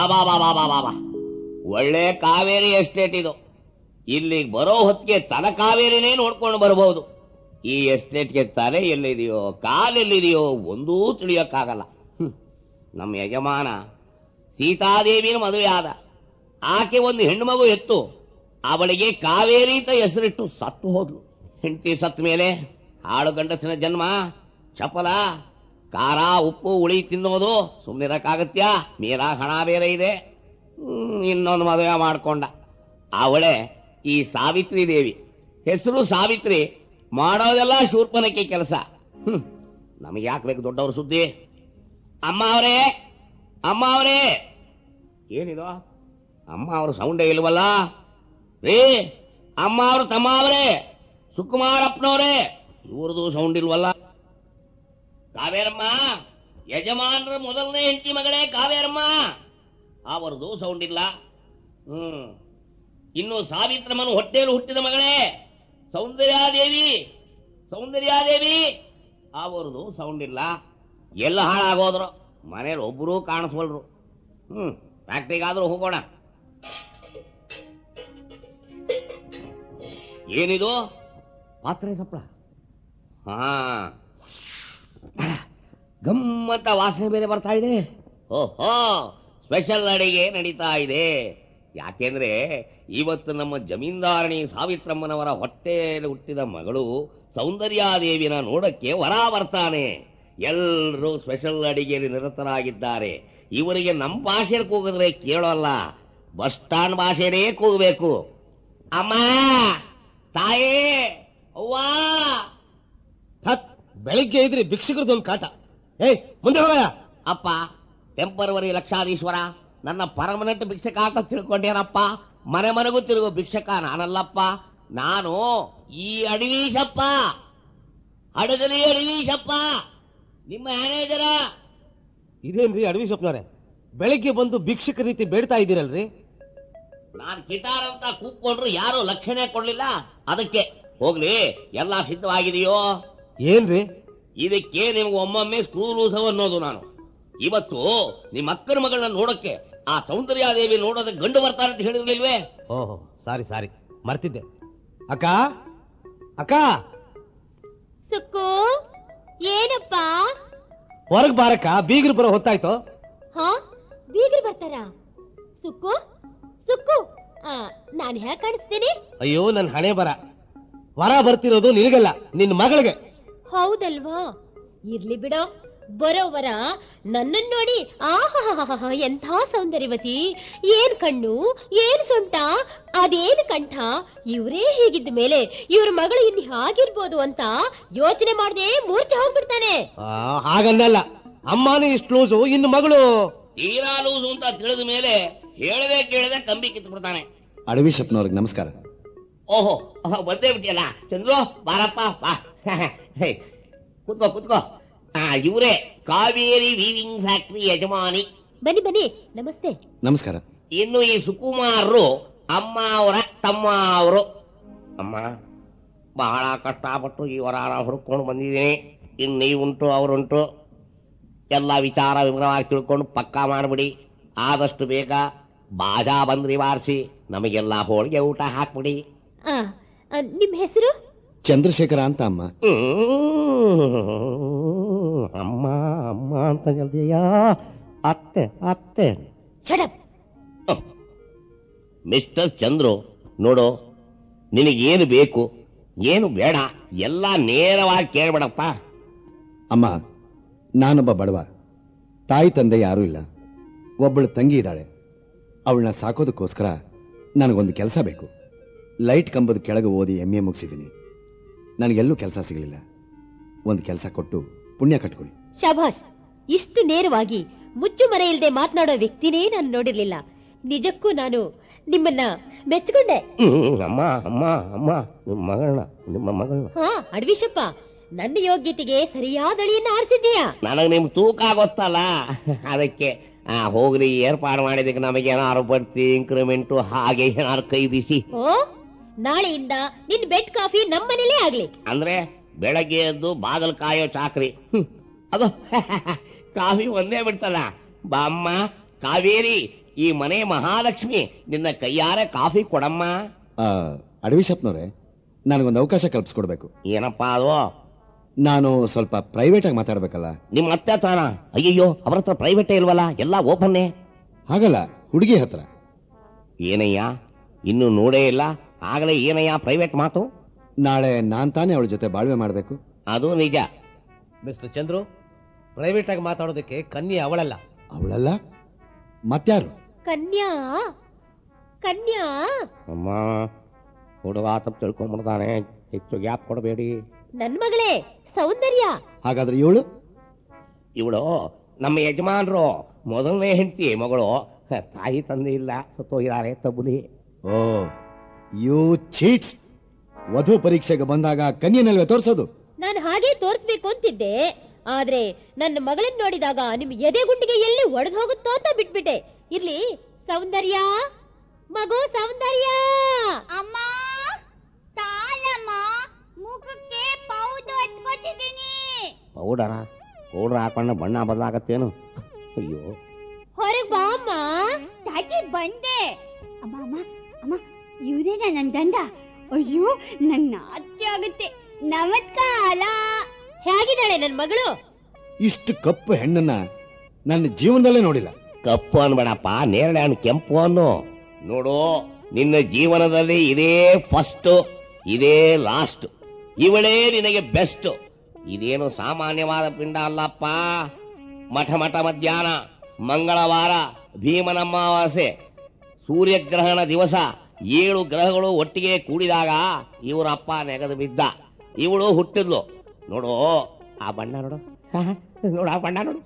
ಬಾ ಬಾ ಬಾ ಬಾ ಬಾ ಬಾ ಒಳ್ಳೆ ಕಾವೇರಿ ಎಸ್ಟೇಟ್ ಇದು ಇಲ್ಲಿಗೆ ಬರೋ ಹೊತ್ತಿಗೆ ತಲ ಕಾವೇರಿನೇ ನೋಡ್ಕೊಂಡು ಬರಬಹುದು ಈ ಎಸ್ಟೇಟ್ಗೆ ತಲೆ ಎಲ್ಲಿದೆಯೋ ಕಾಲೆಲ್ಲಿದೆಯೋ ಒಂದೂ ತಿಳಿಯೋಕ್ಕಾಗಲ್ಲ ಹ್ಮ್. ನಮ್ಮ ಯಜಮಾನ ಸೀತಾದೇವಿನ ಮದುವೆ ಆದ ಆಕೆ ಒಂದು ಹೆಣ್ಣು ಮಗು ಎತ್ತು ಅವಳಿಗೆ ಕಾವೇರಿ ಅಂತ ಹೆಸರಿಟ್ಟು ಸತ್ತು ಹೋದ್ಲು ಹೆಂಡತಿ ಸತ್ತ ಮೇಲೆ ಹಾಳು ಗಂಡಸಿನ ಜನ್ಮ ಚಪಲ ಖಾರ ಉಪ್ಪು ಹುಳಿ ತಿನ್ನೋದು ಸುಮ್ಮನಿರಕ್ಕಾಗತ್ಯಾ ಮೀರಾ ಹಣ ಬೇರೆ ಇದೆ ಹ್ಮ್, ಇನ್ನೊಂದು ಮದುವೆ ಮಾಡ್ಕೊಂಡ ಅವಳೇ ಈ ಸಾವಿತ್ರಿ ದೇವಿ ಹೆಸರು ಸಾವಿತ್ರಿ ಮಾಡೋದೆಲ್ಲ ಶೂರ್ಪನಕ್ಕೆ ಕೆಲಸ ಹ್ಮ್ ನಮಗೆ ಯಾಕೆ ಬೇಕು ದೊಡ್ಡವ್ರ ಸುದ್ದಿ ಅಮ್ಮ ಅವರೇ ಅಮ್ಮ ಅವರೇ ಏನಿದು ಅಮ್ಮ ಅವರು ಸೌಂಡೇ ಇಲ್ವಲ್ಲ ರೀ ಅಮ್ಮ ಅವರು ತಮ್ಮ ಅವರೇ ಸುಕುಮಾರಪ್ಪನವರೇ ಇವ್ರದು ಸೌಂಡ್ ಇಲ್ವಲ್ಲ ಕಾವೇರಮ್ಮ ಯಜಮಾನರ ಮೊದಲನೇ ಹೆಂಡತಿ ಮಗಳೇ ಕಾವೇರಮ್ಮ ಅವರದು ಸೌಂಡ್ ಇಲ್ಲ ಹ್ಮ್ ಇನ್ನು ಸಾವಿತ್ರಮ್ಮನ ಹೊಟ್ಟೆಯಲ್ಲಿ ಹುಟ್ಟಿದ ಮಗಳೇ ಸೌಂದರ್ಯಾದೇವಿ ಸೌಂದರ್ಯಾದೇವಿ ಅವರದು ಸೌಂಡ್ ಇಲ್ಲ ಎಲ್ಲ ಹಾಳಾಗೋದ್ರು ಮನೇಲಿ ಒಬ್ಬರೂ ಕಾಣಿಸ್ವಲ್ರು ಹ್ಮ್ ಫ್ಯಾಕ್ಟ್ರಿಗಾದ್ರೂ ಹೋಗೋಣ ಏನಿದು ಪಾತ್ರೆ ಸಪ್ಪಳ ಹಾ ಗಮ್ಮತ್ತ ವಾಸನೆ ಬೇರೆ ಬರ್ತಾ ಇದೆ ಓಹೋ ಸ್ಪೆಷಲ್ ಅಡಿಗೆ ನಡೀತಾ ಇದೆ ಯಾಕೆಂದ್ರೆ ಇವತ್ತು ನಮ್ಮ ಜಮೀನ್ದಾರಣಿ ಸಾವಿತ್ರಮ್ಮನವರ ಹೊಟ್ಟೆಯಲ್ಲಿ ಹುಟ್ಟಿದ ಮಗಳು ಸೌಂದರ್ಯಾದೇವಿನ ನೋಡಕ್ಕೆ ವರ ಬರ್ತಾನೆ ಎಲ್ಲರೂ ಸ್ಪೆಷಲ್ ಅಡಿಗೆಯಲ್ಲಿ ನಿರತರಾಗಿದ್ದಾರೆ ಇವರಿಗೆ ನಮ್ಮ ಭಾಷೆಯಲ್ಲಿ ಕೂಗಿದ್ರೆ ಕೇಳೋಲ್ಲ ಬಸ್ ಸ್ಟಾಂಡ್ ಭಾಷೆನೇ ಕೂಗಬೇಕು ಅಮ್ಮ ತಾಯೇ ಅವ್ವಾ ಥತ್ ಬೆಳಿಗ್ಗೆ ಇದ್ರಿ ಭಿಕ್ಷುಕರದೊಂದು ಕಾಟ ಏಯ್ ಮುಂದೆ ಹೋಗಲ್ಲ ಅಪ್ಪ ಟೆಂಪರವರಿ ಲಕ್ಷಾಧೀಶ್ವರ ನನ್ನ ಪರ್ಮನೆಂಟ್ ಭಿಕ್ಷಕ ಅಂತ ತಿಳ್ಕೊಂಡೇನಪ್ಪ ಮನೆ ಮನೆಗೂ ತಿರುಗೋ ಭಿಕ್ಷಕ ನಾನಲ್ಲಪ್ಪ ನಾನು ಈ ಅಡವೀಶಪ್ಪ ಹಡಗಲಿ ಅಡವೀಶಪ್ಪ ನಿಮ್ಮ ಮ್ಯಾನೇಜರ ಇದೇನ್ರಿ ಅಡವಿ ಸ್ವಪ್ನವ್ರೆ ಬೆಳಿಗ್ಗೆ ಬಂದು ಭಿಕ್ಷುಕ ರೀತಿ ಬೇಡ್ತಾ ಇದ್ದೀರಲ್ರಿ ನಾನು ಗಿಟಾರ್ ಅಂತ ಕೂತ್ಕೊಂಡ್ರು ಯಾರು ಲಕ್ಷಣ ಕೊಡ್ಲಿಲ್ಲ ಅದಕ್ಕೆ ಹೋಗ್ಲಿ ಎಲ್ಲಾ ಸಿದ್ಧವಾಗಿದೆಯೋ ಏನ್ರಿ ಇದಕ್ಕೆ ನಿಮ್ಗೆ ಒಮ್ಮೊಮ್ಮೆ ಸ್ಕ್ರೂ ಲೂಸವ್ ಅನ್ನೋದು ನಾನು ಇವತ್ತು ನಿಮ್ಮ ಅಕ್ಕನ ಮಗಳನ್ನ ನೋಡಕ್ಕೆ ಆ ಸೌಂದರ್ಯಾದೇವಿ ನೋಡೋದಕ್ಕೆ ಗಂಡು ಬರ್ತಾರೆ ಅಂತ ಹೇಳಿರ್ಲಿಲ್ವೇ ಓಹೋ ಸಾರಿ ಸಾರಿ ಮರ್ತಿದ್ದೆ ಅಕ್ಕ ಅಕ್ಕ ಸುಕ್ಕು ಏನಪ್ಪ ಹೊರಗ್ ಬಾರಕ್ಕ ಬೀಗರು ಬರೋ ಹೊತ್ತಾಯ್ತು ಹಾ ಬೀಗ್ರು ಬರ್ತಾರ ಸುಕ್ಕು ಸುಕ್ಕು ಆ, ನಾನ್ ಹೇಗ್ ಕಾಣಿಸ್ತೀನಿ ಅಯ್ಯೋ ನನ್ ಹಣೆ ಬರ ವರ ಬರ್ತಿರೋದು ನಿನಗಲ್ಲ ನಿನ್ ಮಗಳಿಗೆ ಹೌದಲ್ವಾ ಇರ್ಲಿ ಬಿಡೋ ಬರೋವರ ನನ್ನನ್ ನೋಡಿ ಆಹಾ ಎಂಥ ಸೌಂದರ್ಯವತಿ ಏನ್ ಕಣ್ಣು ಏನ್ ಸೊಂಟ ಅದೇನ್ ಕಂಠ ಇವರೇ ಹೀಗಿದ್ದ ಮೇಲೆ ಇವ್ರ ಮಗಳು ಇನ್ನು ಹಾಗಿರ್ಬೋದು ಅಂತ ಯೋಚನೆ ಮಾಡದೆ ಮೂರ್ಛೆ ಹೋಗ್ಬಿಡ್ತಾನೆ ಆ, ಹಾಗನ್ನಲ್ಲ ಅಮ್ಮನೇ ಇಷ್ಟು ಲೂಸು ಇನ್ನು ಮಗಳು ತೀರಾ ಲೂಸು ಅಂತ ತಿಳಿದ ಮೇಲೆ ಹೇಳದೆ ಕೇಳದೆ ಕಂಬಿ ಕಿತ್ತು ಬಿಡ್ತಾನೆ ಅಡವಿಶಪ್ಪನವ್ರಿಗೆ ನಮಸ್ಕಾರ ಓಹೋ ಓಹೋ, ಬಂದೇ ಬಿಟ್ಟಿಯಲ್ಲ ಚಂದ್ರು ಬಾರಪ್ಪ ಬಾ ಹೇ, ಕೂತ್ಕೋ ಕೂತ್ಕೋ ಆ ಇವರೇ ಕಾವೇರಿ ವೀವಿಂಗ್ ಫ್ಯಾಕ್ಟರಿ ಯಜಮಾನಿ ಬನ್ನಿ ಬನ್ನಿ ನಮಸ್ತೆ ನಮಸ್ಕಾರ ಇನ್ನು ಈ ಸುಕುಮಾರರು ಅಮ್ಮ ಅವರ ತಮ್ಮ ಅವರು ಅಮ್ಮ ಬಹಳ ಕಷ್ಟಪಟ್ಟು ಈ ವರಾರ ಹುಡ್ಕೊಂಡು ಬಂದಿದ್ದೀನಿ ಇನ್ನು ನೀವುಂಟು ಅವರುಂಟು ಎಲ್ಲ ವಿಚಾರ ವಿವರವಾಗಿ ತಿಳ್ಕೊಂಡು ಪಕ್ಕಾ ಮಾಡಿಬಿಡಿ ಆದಷ್ಟು ಬೇಗ ಬಾಜಾ ಬಂದ್ರಿ ಬಾರಿಸಿ ನಮಗೆಲ್ಲ ಹೋಳಿಗೆ ಊಟ ಹಾಕ್ಬಿಡಿ ಆ ಆ, ನಿಮ್ ಹೆಸರು ಚಂದ್ರಶೇಖರ ಅಂತ ಅಮ್ಮ ಹ್ಮ್. ಅಮ್ಮ ಅಮ್ಮ ಅಂತ ಹೇಳ್ದೀಯಾ ಅತ್ತೆ ಅತ್ತೆ ಶಡಪ್ ಮಿಸ್ಟರ್ ಚಂದ್ರು ನೋಡು ನಿನಗೇನು ಬೇಕು ಏನು ಬೇಡ ಎಲ್ಲ ನೇರವಾಗಿ ಕೇಳ್ಬೇಡಪ್ಪ ಅಮ್ಮ ನಾನೊಬ್ಬ ಬಡವ ತಾಯಿ ತಂದೆ ಯಾರೂ ಇಲ್ಲ ಒಬ್ಬಳು ತಂಗಿ ಇದ್ದಾಳೆ ಅವಳನ್ನ ಸಾಕೋದಕ್ಕೋಸ್ಕರ ನನಗೊಂದು ಕೆಲಸ ಬೇಕು ಲೈಟ್ ಕಂಬದ ಕೆಳಗೆ ಓದಿ ಎಮ್ ಎ ಮುಗಿಸಿದ್ದೀನಿ ನನಗೆಲ್ಲೂ ಕೆಲಸ ಸಿಗಲಿಲ್ಲ ಒಂದು ಕೆಲಸ ಕೊಟ್ಟು ಪುಣ್ಯ ಕಟ್ಕೊಳ್ಳಿ ಶಭಾಷ್ ಇಷ್ಟು ನೇರವಾಗಿ ಮುಚ್ಚು ಮರೆ ಇಲ್ಲದೆ ಮಾತನಾಡೋ ವ್ಯಕ್ತಿನೇ ನಾನು ನೋಡಿರ್ಲಿಲ್ಲ ನಿಜಕ್ಕೂ ನಾನು ನಿಮ್ಮನ್ನ ಮೆಚ್ಕೊಂಡೆ ಹ್ಮ್, ಅಮ್ಮ ಅಮ್ಮ ಅಮ್ಮ ನಿಮ್ಮ ಮಗಳನ್ನ ನಿಮ್ಮ ಮಗಳನ್ನ ಹಾ ಅಡ್ವಿಶಪ್ಪ ನನ್ನ ಯೋಗ್ಯತೆಗೆ ಸರಿಯಾದ ಅಳಿಯನ್ನ ಆರಿಸಿದ್ದೀಯಾ ನನಗೆ ನಿಮ್ ತೂಕ ಗೊತ್ತಲ್ಲ ಅದಕ್ಕೆ ಆ, ಹೋಗ್ರಿ ಏರ್ಪಾಡು ಮಾಡಿದಕ್ಕೆ ನಮಗೆ ಏನಾರು ಬಡ್ತಿ ಇಂಕ್ರಿಮೆಂಟು ಹಾಗೆ ಏನಾರು ಕೈ ಬಿಸಿ ಓ ನಾಳೆಯಿಂದ ನಿನ್ ಬೆಡ್ ಕಾಫಿ ನಮ್ಮನೇಲೇ ಆಗ್ಲಿ ಅಂದ್ರೆ ಬೆಳಗ್ಗೆ ಎದ್ದು ಬಾಗಲು ಕಾಯೋ ಚಾಕ್ರಿ ಹ್ಮ್. ಅದು ಕಾಫಿ ಒಂದೇ ಬಿಡ್ತಲ್ಲ ಬಾಮ್ಮ ಕಾವೇರಿ ಈ ಮನೆ ಮಹಾಲಕ್ಷ್ಮಿ ನಿನ್ನ ಕೈಯಾರೆ ಕಾಫಿ ಕೊಡಮ್ಮ ಆ, ಅಡವಿ ಶಪ್ನವ್ರೆ ನನಗೊಂದು ಅವಕಾಶ ಕಲ್ಪಿಸ್ಕೊಡ್ಬೇಕು ಏನಪ್ಪಾ ಅದು ನಾನು ಸ್ವಲ್ಪ ಪ್ರೈವೇಟ್ ಆಗಿ ಮಾತಾಡ್ಬೇಕಲ್ಲ ನಿಮ್ಮ ಅತ್ತೆ ತಾನ ಅಯ್ಯಯ್ಯೋ ಅವ್ರ ಹತ್ರ ಪ್ರೈವೇಟೇ ಇಲ್ವಲ್ಲ ಎಲ್ಲ ಓಪನ್ನೇ ಹಾಗಲ್ಲ ಹುಡುಗಿ ಹತ್ರ ಏನಯ್ಯ ಇನ್ನು ನೋಡೇ ಇಲ್ಲ ಆಗಲೇ ಏನಯ್ಯ ಪ್ರೈವೇಟ್ ಮಾತು ನಾಳೆ ನಾನ್ ತಾನೇ ಅವಳ ಜೊತೆ ಬಾಳ್ವೆ ಮಾಡ್ಬೇಕು ಅದು ನಿಜ ಮಿಸ್ಟರ್ ಚಂದ್ರು ಪ್ರೈವೇಟ್ ಆಗಿ ಮಾತಾಡೋದಕ್ಕೆ ಕನ್ಯೆ ಅವಳಲ್ಲ ಅವಳಲ್ಲ ಮತ್ಯಾರು ಕನ್ಯಾ ಕನ್ಯಾ ಅಮ್ಮ ಹುಡುಗ ತಪ್ಪು ತಿಳ್ಕೊಂಡ್ಬಿಡ್ತಾನೆ ಹೆಚ್ಚು ಗ್ಯಾಪ್ ಕೊಡಬೇಡಿ ನನ್ ಮಗಳೇ ಸೌಂದರ್ಯ ಹಾಗಾದ್ರೆ ಇವಳು ಇವಳು ನಮ್ಮ ಯಜಮಾನ್ರು ಮೊದಲನೇ ಹೆಂಡತಿ ಮಗಳು ಹ, ತಾಯಿ ತಂದೆ ಇಲ್ಲ ಸತ್ತೋಗಿದ್ದಾರೆ ತಬ್ಬುಲಿ ಓ ಯು ಚೀಟ್ಸ್ ವಧು ಪರೀಕ್ಷೆಗೆ ಬಂದಾಗ ಕನ್ಯೆನಲ್ವೇ ತೋರಿಸೋದು ನಾನು ಹಾಗೆ ತೋರಿಸ್ಬೇಕು ಅಂತಿದ್ದೆ ಆದ್ರೆ ನನ್ನ ಮಗಳನ್ನ ನೋಡಿದಾಗ ನಿಮ್ ಎದೆಗುಂಡಿಗೆ ಎಲ್ಲಿ ಒಡೆದು ಹೋಗುತ್ತೋ ಅಂತ ಬಿಟ್ಬಿಟ್ಟೆ ಇರ್ಲಿ ಸೌಂದರ್ಯ ಮಗು ಸೌಂದರ್ಯ ಅಮ್ಮ ತಾಳಮ್ಮ ಮುಖಕ್ಕೆ ಪೌದು ಹಚ್ಕೊತಿದ್ದೀನಿ ಪೌಡರ ಪೌಡರ್ ಹಾಕೊಂಡ ಬಣ್ಣ ಬದಲಾಗತ್ತೇನು ಅಯ್ಯೋ ಹೊರಗ್ ಬಾ ಅಮ್ಮ ತಾಟಿ ಬಂದೆ ಅಮ್ಮ ಅಮ್ಮ ಅಮ್ಮ ಇವ್ರೇನ ನನ್ ಗಂಡ ಅಯ್ಯೋ ನಂಗ್ ನಾಚೆ ಆಗುತ್ತೆ ನಮಸ್ಕಾರ ಹೇಗಿದ್ದಾಳೆ ನನ್ ಮಗಳು ಇಷ್ಟು ಕಪ್ಪು ಹೆಣ್ಣನ್ನ ನನ್ನ ಜೀವನದಲ್ಲೇ ನೋಡಿಲ್ಲ ಕಪ್ಪು ಅನ್ಬೇಡಪ್ಪ ನೇರಳೆ ಹಣ್ಣು ಕೆಂಪು ಅನ್ನು ನೋಡು ನಿನ್ನ ಜೀವನದಲ್ಲಿ ಇದೇ ಫಸ್ಟ್ ಇದೇ ಲಾಸ್ಟ್ ಇವಳೇ ನಿನಗೆ ಬೆಸ್ಟ್ ಇದೇನು ಸಾಮಾನ್ಯವಾದ ಪಿಂಡ ಅಲ್ಲಪ್ಪ ಮಠ ಮಠ ಮಧ್ಯಾಹ್ನ ಮಂಗಳವಾರ ಭೀಮನಮ್ಮಾವಾಸೆ ಸೂರ್ಯಗ್ರಹಣ ದಿವಸ ಏಳು ಗ್ರಹಗಳು ಒಟ್ಟಿಗೆ ಕೂಡಿದಾಗ ಇವರ ಅಪ್ಪ ನೆಗೆದು ಬಿದ್ದ ಇವಳು ಹುಟ್ಟಿದ್ಲು ನೋಡು ಆ ಬಣ್ಣ ನೋಡು ನೋಡು ಆ ಬಣ್ಣ ನೋಡು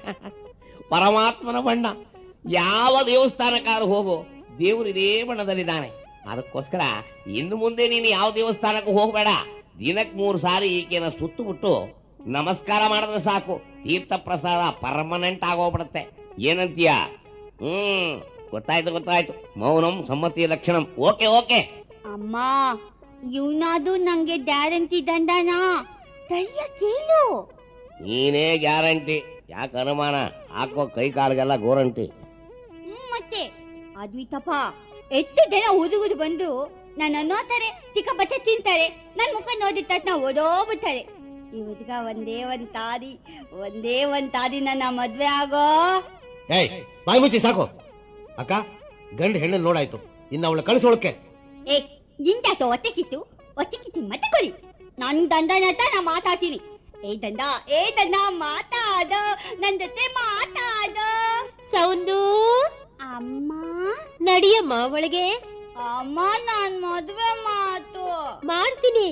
ಪರಮಾತ್ಮನ ಬಣ್ಣ ಯಾವ ದೇವಸ್ಥಾನಕ್ಕಾದ್ರೂ ಹೋಗು ದೇವರು ಇದೇ ಬಣ್ಣದಲ್ಲಿದ್ದಾನೆ ಅದಕ್ಕೋಸ್ಕರ ಇನ್ನು ಮುಂದೆ ನೀನು ಯಾವ ದೇವಸ್ಥಾನಕ್ಕೂ ಹೋಗಬೇಡ ದಿನಕ್ಕೆ ಮೂರು ಸಾರಿ ಈಕೆನ ಸುತ್ತು ಬಿಟ್ಟು ನಮಸ್ಕಾರ ಮಾಡಿದ್ರೆ ಸಾಕು ತೀರ್ಥ ಪ್ರಸಾದ ಪರ್ಮನೆಂಟ್ ಆಗೋಗ್ಬಿಡುತ್ತೆ ಏನಂತೀಯ ಹ್ಮ್ ಗೊತ್ತಾಯ್ತು ಗೊತ್ತಾಯ್ತು ಮೌನಂ ಸಮ್ಮತಿ ಲಕ್ಷಣಂ ಓಕೆ ಓಕೆ ಅಮ್ಮ ಇವನಾದು ನಂಗೆ ಗ್ಯಾರಂಟಿ ದಂಡನಾ ಸರಿಯ ಕೇಳು ನೀನೇ ಗ್ಯಾರಂಟಿ ಯಾಕೆ ಅನುಮಾನ ಹಾಕೋ ಕೈ ಕಾಲಿಗೆಲ್ಲ ಗೋರಂಟಿ ಹ್ಮ್ ಮತ್ತೆ ಅದ್ವಿತಪ್ಪ ಎಷ್ಟು ಜನ ಹುಡುಗರು ಬಂದು ನನ್ನ ನೋಡ್ತಾರೆ ಚಿಕ್ಕ ಬಟ್ಟೆ ತಿಂತಾರೆ ನನ್ ಮುಖ ನೋಡಿದ ತಕ್ಷಣ ಓದೋಗ್ಬಿಡ್ತಾರೆ ಈ ಹುಡುಗ ಒಂದೇ ಒಂದ್ ತಾರಿ ಒಂದೇ ಒಂದ್ ತಾರಿ ನನ್ನ ಮದ್ವೆ ಆಗೋ ಏಯ್ ಬಾಯಿ ಮುಚ್ಚಿ ಸಾಕು ಅಕ್ಕ ಗಂಡು ಹೆಣ್ಣನ್ನು ನೋಡಾಯ್ತು ಇನ್ನು ಅವಳ ಕಳಿಸೋಳಕ್ಕೆ ಏ ನಿಂದಾತ ಒತ್ತೆ ಕಿತ್ತು ಒತ್ತೆ ಕಿತ್ತಿ ಮತ್ತೆ ಕೊಡಿ ನನ್ ದಂಡನ ಹತ್ರ ನಾ ಮಾತಾಡ್ತೀನಿ ಏ ದಂಡ ಏ ದಂಡ ಮಾತಾಡ ನನ್ ಜೊತೆ ಮಾತಾಡ ಸೌಂದು ಅಮ್ಮ ನಡಿಯಮ್ಮ ಒಳಗೆ ಅಮ್ಮ ನಾನ್ ಮದ್ವೆ ಮಾತು ಮಾಡ್ತೀನಿ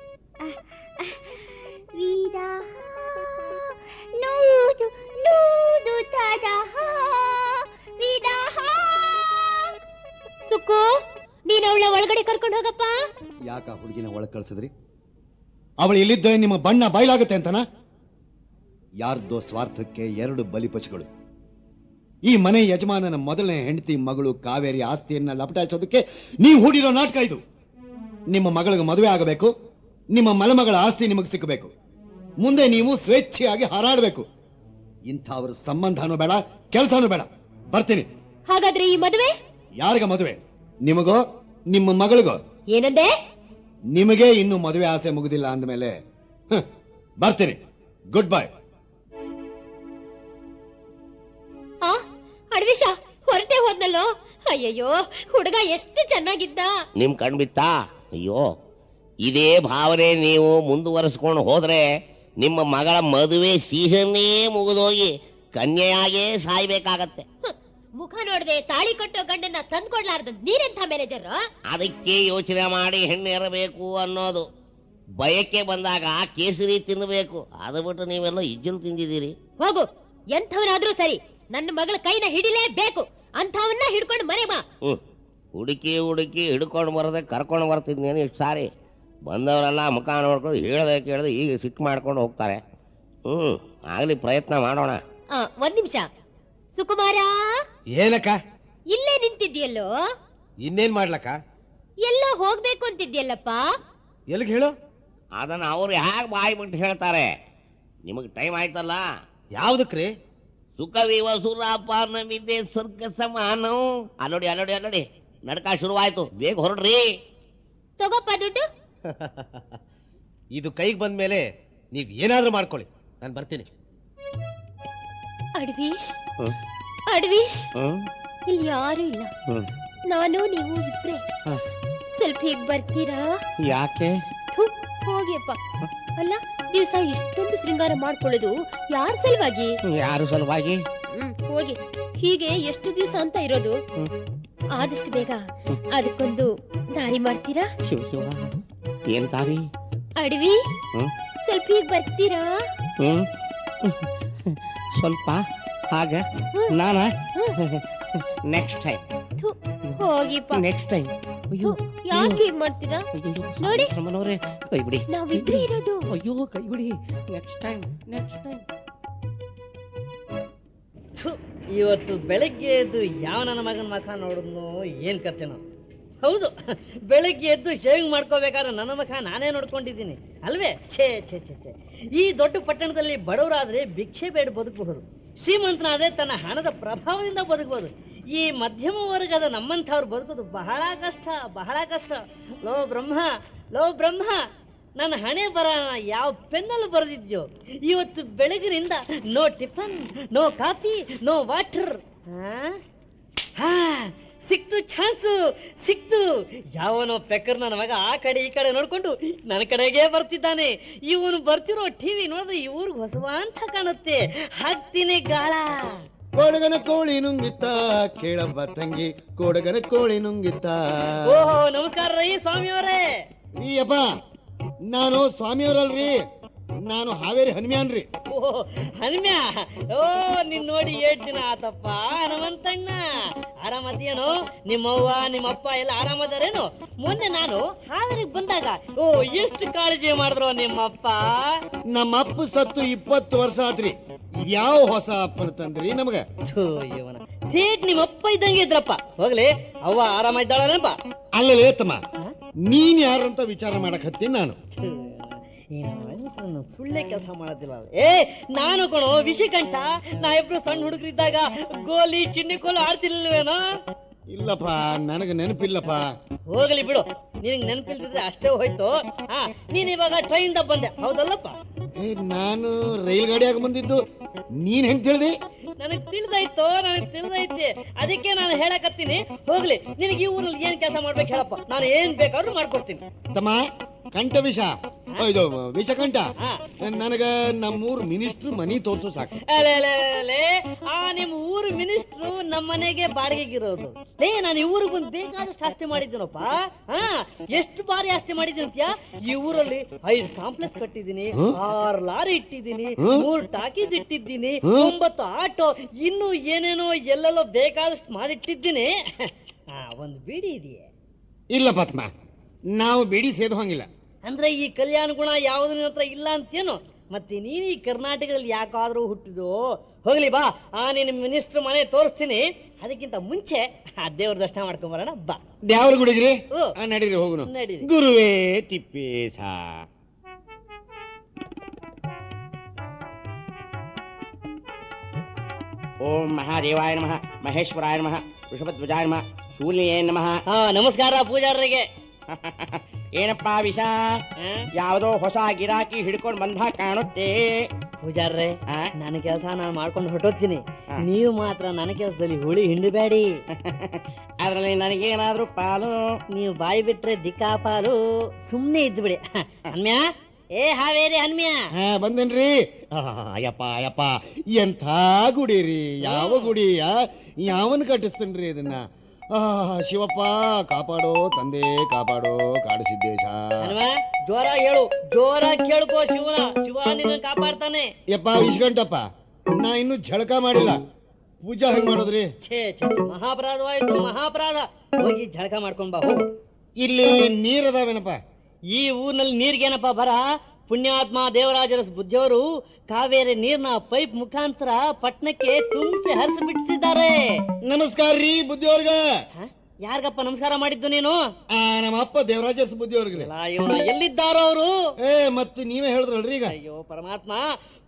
ವಿರಹ ನೂದು ನೂದು ತರಹ ವಿರಹ ಸುಕ್ಕು ನೀನ್ ಅವಳ ಒಳಗಡೆ ಕರ್ಕೊಂಡು ಹೋಗಪ್ಪ ಯಾಕ ಹುಡುಗಿನ ಒಳಗ್ ಕಳ್ಸಿದ್ರಿ ಅವಳು ಇಲ್ಲಿದ್ದರೆ ನಿಮ್ಮ ಬಣ್ಣ ಬಯಲಾಗುತ್ತೆ ಅಂತನಾ ಯಾರ್ದೋ ಸ್ವಾರ್ಥಕ್ಕೆ ಎರಡು ಬಲಿಪಶುಗಳು ಈ ಮನೆ ಯಜಮಾನನ ಮೊದಲನೇ ಹೆಂಡತಿ ಮಗಳು ಕಾವೇರಿ ಆಸ್ತಿಯನ್ನ ಲಪಟಾಯಿಸೋದಕ್ಕೆ ನೀವು ಹೂಡಿರೋ ನಾಟಕ ಇದು ನಿಮ್ಮ ಮಗಳಿಗೆ ಮದುವೆ ಆಗಬೇಕು ನಿಮ್ಮ ಮಲಮಗಳ ಆಸ್ತಿ ನಿಮಗೆ ಸಿಕ್ಕಬೇಕು ಮುಂದೆ ನೀವು ಸ್ವೇಚ್ಛೆಯಾಗಿ ಹಾರಾಡಬೇಕು ಇಂಥವ್ರ ಸಂಬಂಧನೂ ಬೇಡ ಕೆಲಸನೂ ಬೇಡ ಬರ್ತೀನಿ ಹಾಗಾದ್ರೆ ಈ ಮದುವೆ ಯಾರಿಗ ಮದುವೆ ನಿಮಗೋ ನಿಮ್ಮ ಮಗಳಿಗೋ ಏನಂದೆ ನಿಮಗೆ ಇನ್ನು ಮದುವೆ ಆಸೆ ಮುಗುದಿಲ್ಲ ಅಂದಮೇಲೆ ಹ್ಮ್, ಬರ್ತೀನಿ ಗುಡ್ ಬೈ ಆ ಅಡ್ವಿಷ ಹೊರಟೆ ಹೋದ್ನಲ್ಲೋ ಅಯ್ಯಯ್ಯೋ ಹುಡುಗ ಎಷ್ಟು ಚೆನ್ನಾಗಿದ್ದ ನಿಮ್ ಕಣ್ಬಿತ್ತಾ ಅಯ್ಯೋ ಇದೇ ಭಾವನೆ ನೀವು ಮುಂದುವರಿಸ್ಕೊಂಡು ಹೋದ್ರೆ ನಿಮ್ಮ ಮಗಳ ಮದುವೆ ಸೀಸನ್ನೇ ಮುಗಿದೋಗಿ ಕನ್ಯೆಯಾಗೇ ಸಾಯ್ಬೇಕಾಗತ್ತೆ ಹ್ಮ್. ಮುಖ ನೋಡ್ದೆ ತಾಳಿ ಕಟ್ಟೋ ಗಂಡನ್ನ ತಂದ್ಕೊಡ್ಲಾರ್ದ ನೀರೆಂಥ ಮ್ಯಾನೇಜರ್ ಅದಕ್ಕೆ ಯೋಚನೆ ಮಾಡಿ ಹೆಣ್ಣು ಇರಬೇಕು ಅನ್ನೋದು ಬಯಕೆ ಬಂದಾಗ ಕೇಸರಿ ತಿನ್ನಬೇಕು ಅದು ಬಿಟ್ಟು ನೀವೆಲ್ಲ ಇಜ್ಜಲು ತಿಂದಿದ್ದೀರಿ ಹೋಗು ಎಂಥವನಾದ್ರೂ ಸರಿ ನನ್ನ ಮಗಳ ಕೈನ ಹಿಡಿಲೇಬೇಕು ಅಂಥವನ್ನ ಹಿಡ್ಕೊಂಡು ಮನೆ ಬಾ ಹ್ಮ್ ಹುಡುಕಿ ಹುಡುಕಿ ಹಿಡ್ಕೊಂಡು ಬರದೆ ಕರ್ಕೊಂಡು ಬರ್ತಿದ್ನೇನು ಇಷ್ಟು ಸಾರಿ ಬಂದವರೆಲ್ಲ ಮುಖ ನೋಡ್ಕೊಂಡು ಹೇಳ್ದೆ ಕೇಳ್ದೆ ಈಗ ಸಿಟ್ಟು ಮಾಡ್ಕೊಂಡು ಹೋಗ್ತಾರೆ ಹ್ಮ್ ಆಗ್ಲಿ ಪ್ರಯತ್ನ ಮಾಡೋಣ ಆ, ಒಂದ್ ನಿಮಿಷ ಸುಕುಮಾರ ಏನಕ್ಕ ಇಲ್ಲೇ ನಿಂತಿದ್ಯಲ್ಲೋ ಇನ್ನೇನ್ ಮಾಡ್ಲಕ್ಕ ಎಲ್ಲೋ ಹೋಗ್ಬೇಕು ಅಂತಿದ್ಯಲ್ಲಪ್ಪ ಎಲ್ಲಿಗೆ ಹೇಳು ಅದನ್ನ ಅವ್ರು ಹೇಗೆ ಬಾಯಿ ಬಿಟ್ಟು ಹೇಳ್ತಾರೆ ನಿಮಗೆ ಟೈಮ್ ಆಯ್ತಲ್ಲ ಯಾವ್ದಕ್ರಿ ಸುಖವಿವ ಸುರಾಪಾನ ವಿದ್ಯೆ ಸ್ವರ್ಗ ಸಮಾನ ಅಲ್ಲೋಡಿ ಅಲ್ಲೋಡಿ ಅಲ್ಲೋಡಿ ನಡ್ಕ ಶುರುವಾಯ್ತು ಬೇಗ ಹೊರಡ್ರಿ ತಗೋಪ್ಪ ದುಡ್ಡು ಇದು ಕೈಗೆ ಬಂದ ಮೇಲೆ ನೀವ್ ಏನಾದ್ರೂ ಮಾಡ್ಕೊಳ್ಳಿ ನಾನು ಬರ್ತೀನಿ ಅಡ್ವೀಶ್ ಅಡ್ವೀಶ್ ಇಲ್ಲಿ ಯಾರು ಇಲ್ಲ ನಾನು ನೀವು ಇಬ್ರೆ ಹ. ಸ್ವಲ್ಪ ಹೀಗ್ ಬರ್ತೀರಾ ಯಾಕೆ ಥು, ಹೋಗಿಯಪ್ಪ ಅಲ್ಲ ದಿವಸ ಇಷ್ಟೊಂದು ಶೃಂಗಾರ ಮಾಡ್ಕೊಳ್ಳೋದು ಯಾರ ಸಲುವಾಗಿ ಯಾರು ಸಲುವಾಗಿ ಹ್ಮ್ ಹೋಗಿ ಹೀಗೆ ಎಷ್ಟು ದಿವಸ ಅಂತ ಇರೋದು ಹ್ಮ್. ಆದಷ್ಟು ಬೇಗ ಅದಕ್ಕೊಂದು ದಾರಿ ಮಾಡ್ತೀರಾ ಶಿವ ಶಿವ ಏನ್ ತಾರಿ ಅಡವಿ ಹ್ಮ್. ಸ್ವಲ್ಪ ಹೀಗ್ ಬರ್ತೀರಾ ಹ್ಮ್ ಸ್ವಲ್ಪ ಹಾಗ ಹ್ಮ್. ನಾನ ಹ್ಮ್. ನೆಕ್ಸ್ಟ್ ಟೈಮ್ ಥು, ಹೋಗಿಪ್ಪ ನೆಕ್ಸ್ಟ್ ಟೈಮ್ ಥು, ಯಾಕೆ ಹೀಗ್ ಮಾಡ್ತೀರಾ ನೋಡಿ. ಸಮನವ್ರೆ ಕೈ ಬಿಡಿ ನಾವಿಬ್ರೇ ಇರೋದು ಅಯ್ಯೋ ಕೈ ಬಿಡಿ ನೆಕ್ಸ್ಟ್ ಟೈಮ್ ನೆಕ್ಸ್ಟ್ ಟೈಮ್ ಥು, ಇವತ್ತು ಬೆಳಗ್ಗೆ ಎದ್ದು ಯಾವ ನನ್ನ ಮಗನ ಮಖ ನೋಡಿದ್ನು ಏನ್ ಕತೆನೋ ಹೌದು ಬೆಳಗ್ಗೆ ಎದ್ದು ಶೇವಿಂಗ್ ಮಾಡ್ಕೋಬೇಕಾದ್ರೆ ನನ್ನ ಮಖ ನಾನೇ ನೋಡ್ಕೊಂಡಿದ್ದೀನಿ ಅಲ್ವೇ ಛೇ ಛೇ ಛೇ ಛೇ ಈ ದೊಡ್ಡ ಪಟ್ಟಣದಲ್ಲಿ ಬಡವರಾದ್ರೆ ಭಿಕ್ಷೆ ಬೇಡ ಬದುಕಬಹುದು ಶ್ರೀಮಂತನಾದ್ರೆ ತನ್ನ ಹಣದ ಪ್ರಭಾವದಿಂದ ಬದುಕಬಹುದು ಈ ಮಧ್ಯಮ ವರ್ಗದ ನಮ್ಮಂಥವ್ರು ಬದುಕೋದು ಬಹಳ ಕಷ್ಟ ಬಹಳ ಕಷ್ಟ ಲೋ ಬ್ರಹ್ಮ ಲೋ ಬ್ರಹ್ಮ ನನ್ನ ಹಣೆ ಬರ ಯಾವ ಪೆನ್ನಲ್ಲಿ ಬರೆದಿದ್ಯೋ ಇವತ್ತು ಬೆಳಗಿನಿಂದ no tiffin no coffee no water ಹಾ ಸಿಕ್ತು ಚಾನ್ಸು ಸಿಕ್ತು ಯಾವನೋ ಪೆಕ್ಕರ್ ನನ್ನ ಮಗ ಆ ಕಡೆ ಈ ಕಡೆ ನೋಡ್ಕೊಂಡು ನನ್ನ ಕಡೆಗೆ ಬರ್ತಿದ್ದಾನೆ ಇವನು ಬರ್ತಿರೋ ಟಿವಿ ನೋಡಿದ್ರೆ ಇವ್ರಿಗೆ ಹೊಸವ ಅಂತ ಕಾಣುತ್ತೆ ಹಾಕ್ತೀನಿ ಗಾಳ ಕೊಡಗನ ಕೋಳಿ ನುಂಗಿತ್ತ ಕೇಳಬ್ಬ ತಂಗಿ ಕೊಡಗನ ಕೋಳಿ ನುಂಗಿತ್ತ ಓಹೋ ನಮಸ್ಕಾರ ರೀ ಸ್ವಾಮಿಯವರೇ ಈ ಅಪ್ಪ ನಾನು ಸ್ವಾಮಿಯವರಲ್ರಿ ನಾನು ಹಾವೇರಿ ಹನುಮ್ಯಾನ್ರಿ ಓ ಹನುಮ್ಯ ಓ ನಿನ್ ನೋಡಿ ಏಟ್ ದಿನ ಆತಪ್ಪ ಹನುಮಂತಣ್ಣ ಆರಾಮದಿಯೇನು ನಿಮ್ಮವ್ವ ನಿಮ್ಮಪ್ಪ ಎಲ್ಲ ಆರಾಮದಾರೇನು ಮೊನ್ನೆ ನಾನು ಹಾವೇರಿಗೆ ಬಂದಾಗ ಓ ಎಷ್ಟು ಕಾಳಜಿ ಮಾಡಿದ್ರು ನಿಮ್ಮಪ್ಪ ನಮ್ಮ ಅಪ್ಪ ಸತ್ತು ಇಪ್ಪತ್ತು ವರ್ಷ ಆತ್ರಿ ಯಾವ ಹೊಸ ಅಪ್ಪನ ತಂದ್ರಿ ನಮಗ ಥೂ ಇವನ ಥೇಟ್ ನಿಮ್ಮಪ್ಪ ಇದ್ದಂಗೆ ಇದ್ರಪ್ಪ ಹೋಗ್ಲಿ ಅವ್ವ ಆರಾಮ ಇದ್ದಾಳೇನಪ್ಪ ಅಲ್ಲಲೇ ತಮ್ಮ ನೀನ್ ಯಾರಂತ ವಿಚಾರ ಮಾಡಕ್ ಹತ್ತೀನಿ ನಾನು ಥು, ಈ ನನ್ನ ಹೆಂಡ್ತಿನ ಸುಳ್ಳೆ ಕೆಲಸ ಮಾಡೋದಿಲ್ಲ ಅದು. ಏ ನಾನು ಕಣೋ ವಿಷಿಕಂಠ ನಾ ಇಬ್ರು ಸಣ್ಣ ಹುಡುಗರಿದ್ದಾಗ ಗೋಲಿ ಚಿನ್ನಿ ಕೋಲು ಆಡ್ತಿರ್ಲಿಲ್ವೇನೋ ಇಲ್ಲಪ್ಪ ನನಗ ನೆನಪಿಲ್ಲಪ್ಪ ಹೋಗಲಿ ಬಿಡು ನಿನಗೆ ನೆನಪಿಲ್ದಿದ್ರೆ ಅಷ್ಟೇ ಹೋಯ್ತು ಹಾ ನೀನ್ ಇವಾಗ ಟ್ರೈನ್ ದ ಬಂದೆ ಹೌದಲ್ಲಪ್ಪ ಏ ನಾನು ರೈಲ್ ಗಾಡಿಯಾಗ ಬಂದಿದ್ದು ನೀನ್ ಹೆಂಗ್ ತಿಳಿದಿ ನನಗ್ ತಿಳಿದಾಯ್ತು ನನಗ್ ತಿಳಿದೈತಿ ಅದಕ್ಕೆ ನಾನು ಹೇಳಕತ್ತೀನಿ ಹೋಗ್ಲಿ ನಿನಗೆ ಈ ಊರಲ್ಲಿ ಏನ್ ಕೆಲಸ ಮಾಡ್ಬೇಕು ಹೇಳಪ್ಪ ನಾನು ಏನ್ ಬೇಕಾದ್ರೂ ಮಾಡ್ಕೊಡ್ತೀನಿ ತಮ್ಮ ಕಂಠ ವಿಷ ಓ, ಇದು ವಿಷಕಂಠ ಹಾ. ನನಗ ನಮ್ಮೂರ್ ಮಿನಿಸ್ಟ್ರ್ ಮನಿ ತೋರ್ಸು ಸಾಕು ಅಲೆ, ಅಲೆ, ಅಲೆ, ಆ ನಿಮ್ ಊರು ಮಿನಿಸ್ಟ್ರು ನಮ್ಮ ಮನೆಗೆ ಬಾಡಿಗೆಗಿರೋದು ಲೇ ನಾನು ಈ ಊರಿಗೆ ಬಂದು ಬೇಕಾದಷ್ಟು ಆಸ್ತಿ ಮಾಡಿದ್ದೀನಪ್ಪ ಹಾ ಎಷ್ಟು ಬಾರಿ ಆಸ್ತಿ ಮಾಡಿದ್ದೀನಿ ಅಂತ್ಯಾ ಈ ಊರಲ್ಲಿ ಐದು ಕಾಂಪ್ಲೆಕ್ಸ್ ಕಟ್ಟಿದ್ದೀನಿ ಹ್ಮ್? ಆರು ಲಾರಿ ಇಟ್ಟಿದ್ದೀನಿ ಹ್ಮ್? ಮೂರು ಟಾಕೀಸ್ ಇಟ್ಟಿದ್ದೀನಿ ಹ್ಮ್? ಒಂಬತ್ತು ಆಟೋ ಇನ್ನು ಏನೇನೋ ಎಲ್ಲೆಲ್ಲೋ ಬೇಕಾದಷ್ಟು ಮಾಡಿಟ್ಟಿದ್ದೀನಿ ಹಾ ಒಂದು ಬಿಡಿ ಇದೆಯೇ ಇಲ್ಲ ಪತ್ಮ ನಾವು ಬಿಡಿ ಸೇದು ಹಂಗಿಲ್ಲ ಅಂದ್ರೆ ಈ ಕಲ್ಯಾಣ ಗುಣ ಯಾವ್ದು ನಿನ್ನ ಹತ್ರ ಇಲ್ಲ ಅಂತೇನು ಮತ್ತೆ ನೀನು ಈ ಕರ್ನಾಟಕದಲ್ಲಿ ಯಾಕಾದ್ರೂ ಹುಟ್ಟಿದು ಹೋಗ್ಲಿ ಬಾ ಆ ನಿನ್ನ ಮಿನಿಸ್ಟರ್ ಮನೆ ತೋರಿಸ್ತೀನಿ ಅದಕ್ಕಿಂತ ಮುಂಚೆ ಆ ದೇವ್ರ ದರ್ಶನ ಮಾಡ್ಕೊಂಬರೋಣ ಬಾ ದ್ಯಾವ್ರ ಗುಡಿಗ್ರಿ ಓ. ಆ, ನಡೀರಿ ಹೋಗುನು ನಡೀರಿ. ಗುರುವೇ ತಿಪ್ಪೇಶ ಓಂ ಮಹಾದೇವಾಯ ನಮಃ ಮಹೇಶ್ವರಾಯ ನಮಃ ವೃಷಭಧ್ವಜಾಯ ನಮಃ ಶೂಲ್ಯೇ ನಮಃ ಹಾ ನಮಸ್ಕಾರ ಪೂಜಾರರಿಗೆ ಏನಪ್ಪಾ ವಿಷ ಆ? ಯಾವುದೋ ಹೊಸ ಗಿರಾಕಿ ಹಿಡ್ಕೊಂಡು ಬಂದ ಕಾಣುತ್ತೆ ಪೂಜಾರ್ರೆ ಆ? ನನ್ನ ಕೆಲಸ ನಾನು ಮಾಡ್ಕೊಂಡು ಹೊರಟೋಗ್ತೀನಿ ಆ. ನೀವು ಮಾತ್ರ ನನ್ನ ಕೆಲಸದಲ್ಲಿ ಹುಳಿ ಹಿಂಡಬೇಡಿ ಅದರಲ್ಲಿ ನನಗೇನಾದ್ರೂ ಪಾಲು ನೀವು ಬಾಯಿ ಬಿಟ್ರೆ ದಿಕ್ಕಾಪಾಲು ಸುಮ್ನೆ ಇದ್ದು ಬಿಡಿ ಹನ್ಮ್ಯಾ ಏ ಹಾವೇರಿ ಹನ್ಮ್ಯಾ ಹಾ ಬಂದೇನ್ರಿ ಆ, ಅಯ್ಯಪ್ಪ ಅಯ್ಯಪ್ಪ ಎಂಥ ಗುಡಿ ರೀ ಯಾವ ಗುಡಿ ಯಾ- ಯಾವನ್ ಕಟ್ಟಿಸ್ತೇನ್ರಿ ಇದನ್ನ ಆ ಶಿವಪ್ಪ ಕಾಪಾಡೋ ತಂದೆ ಕಾಪಾಡೋ ಕಾಡು ಸಿದ್ದೇಶ ಹನುಮ ಜೋರ ಹೇಳು ಜೋರ ಕೇಳ್ಕೋ ಶಿವನ ಶಿವ ನಿನ್ನ ಕಾಪಾಡ್ತಾನೆ ಯಪ್ಪ ಇಸ್ಕಂಟಪ್ಪ ನಾ ಇನ್ನು ಝಳಕ ಮಾಡಿಲ್ಲ ಪೂಜಾ ಹೆಂಗ್ ಮಾಡೋದ್ರಿ ಛೇ ಛೇ ಛೇ, ಮಹಾಪರಾಧವಾಯ್ತು ಮಹಾಪರಾಧ ಹೋಗಿ ಜಳಕ ಮಾಡ್ಕೊಂಡ್ ಬಾ ಹೋಗು ಇಲ್ಲಿ ನೀರದಾವೇನಪ್ಪ ಈ ಊರಿನಲ್ಲಿ ನೀರ್ಗೇನಪ್ಪ ಬರ ಪುಣ್ಯಾತ್ಮ ದೇವರಾಜರ ಬುದ್ಧಿಯವರು ಕಾವೇರಿ ನೀರ್ನ ಪೈಪ್ ಮುಖಾಂತರ ಪಟ್ನಕ್ಕೆ ತುಂಬಿಸಿ ಹರಿಸಿ ಬಿಡಿಸಿದ್ದಾರೆ ನಮಸ್ಕಾರ ರೀ ಬುದ್ಧಿಯವ್ರಿಗೆ ಯಾರಿಗಪ್ಪ ನಮಸ್ಕಾರ ಮಾಡಿದ್ದು ನೀನು ಆ ನಮ್ಮ ಅಪ್ಪ ದೇವರಾಜಸ್ ಬುದ್ಧಿಯವ್ರಿಗೆ ಅಲ್ಲ, ಇವನ ಎಲ್ಲಿದ್ದಾರೋ ಅವರು ಏ ಮತ್ತೆ ನೀವೇ ಹೇಳಿದ್ರಲ್ರಿ ಈಗ ಅಯ್ಯೋ ಪರಮಾತ್ಮ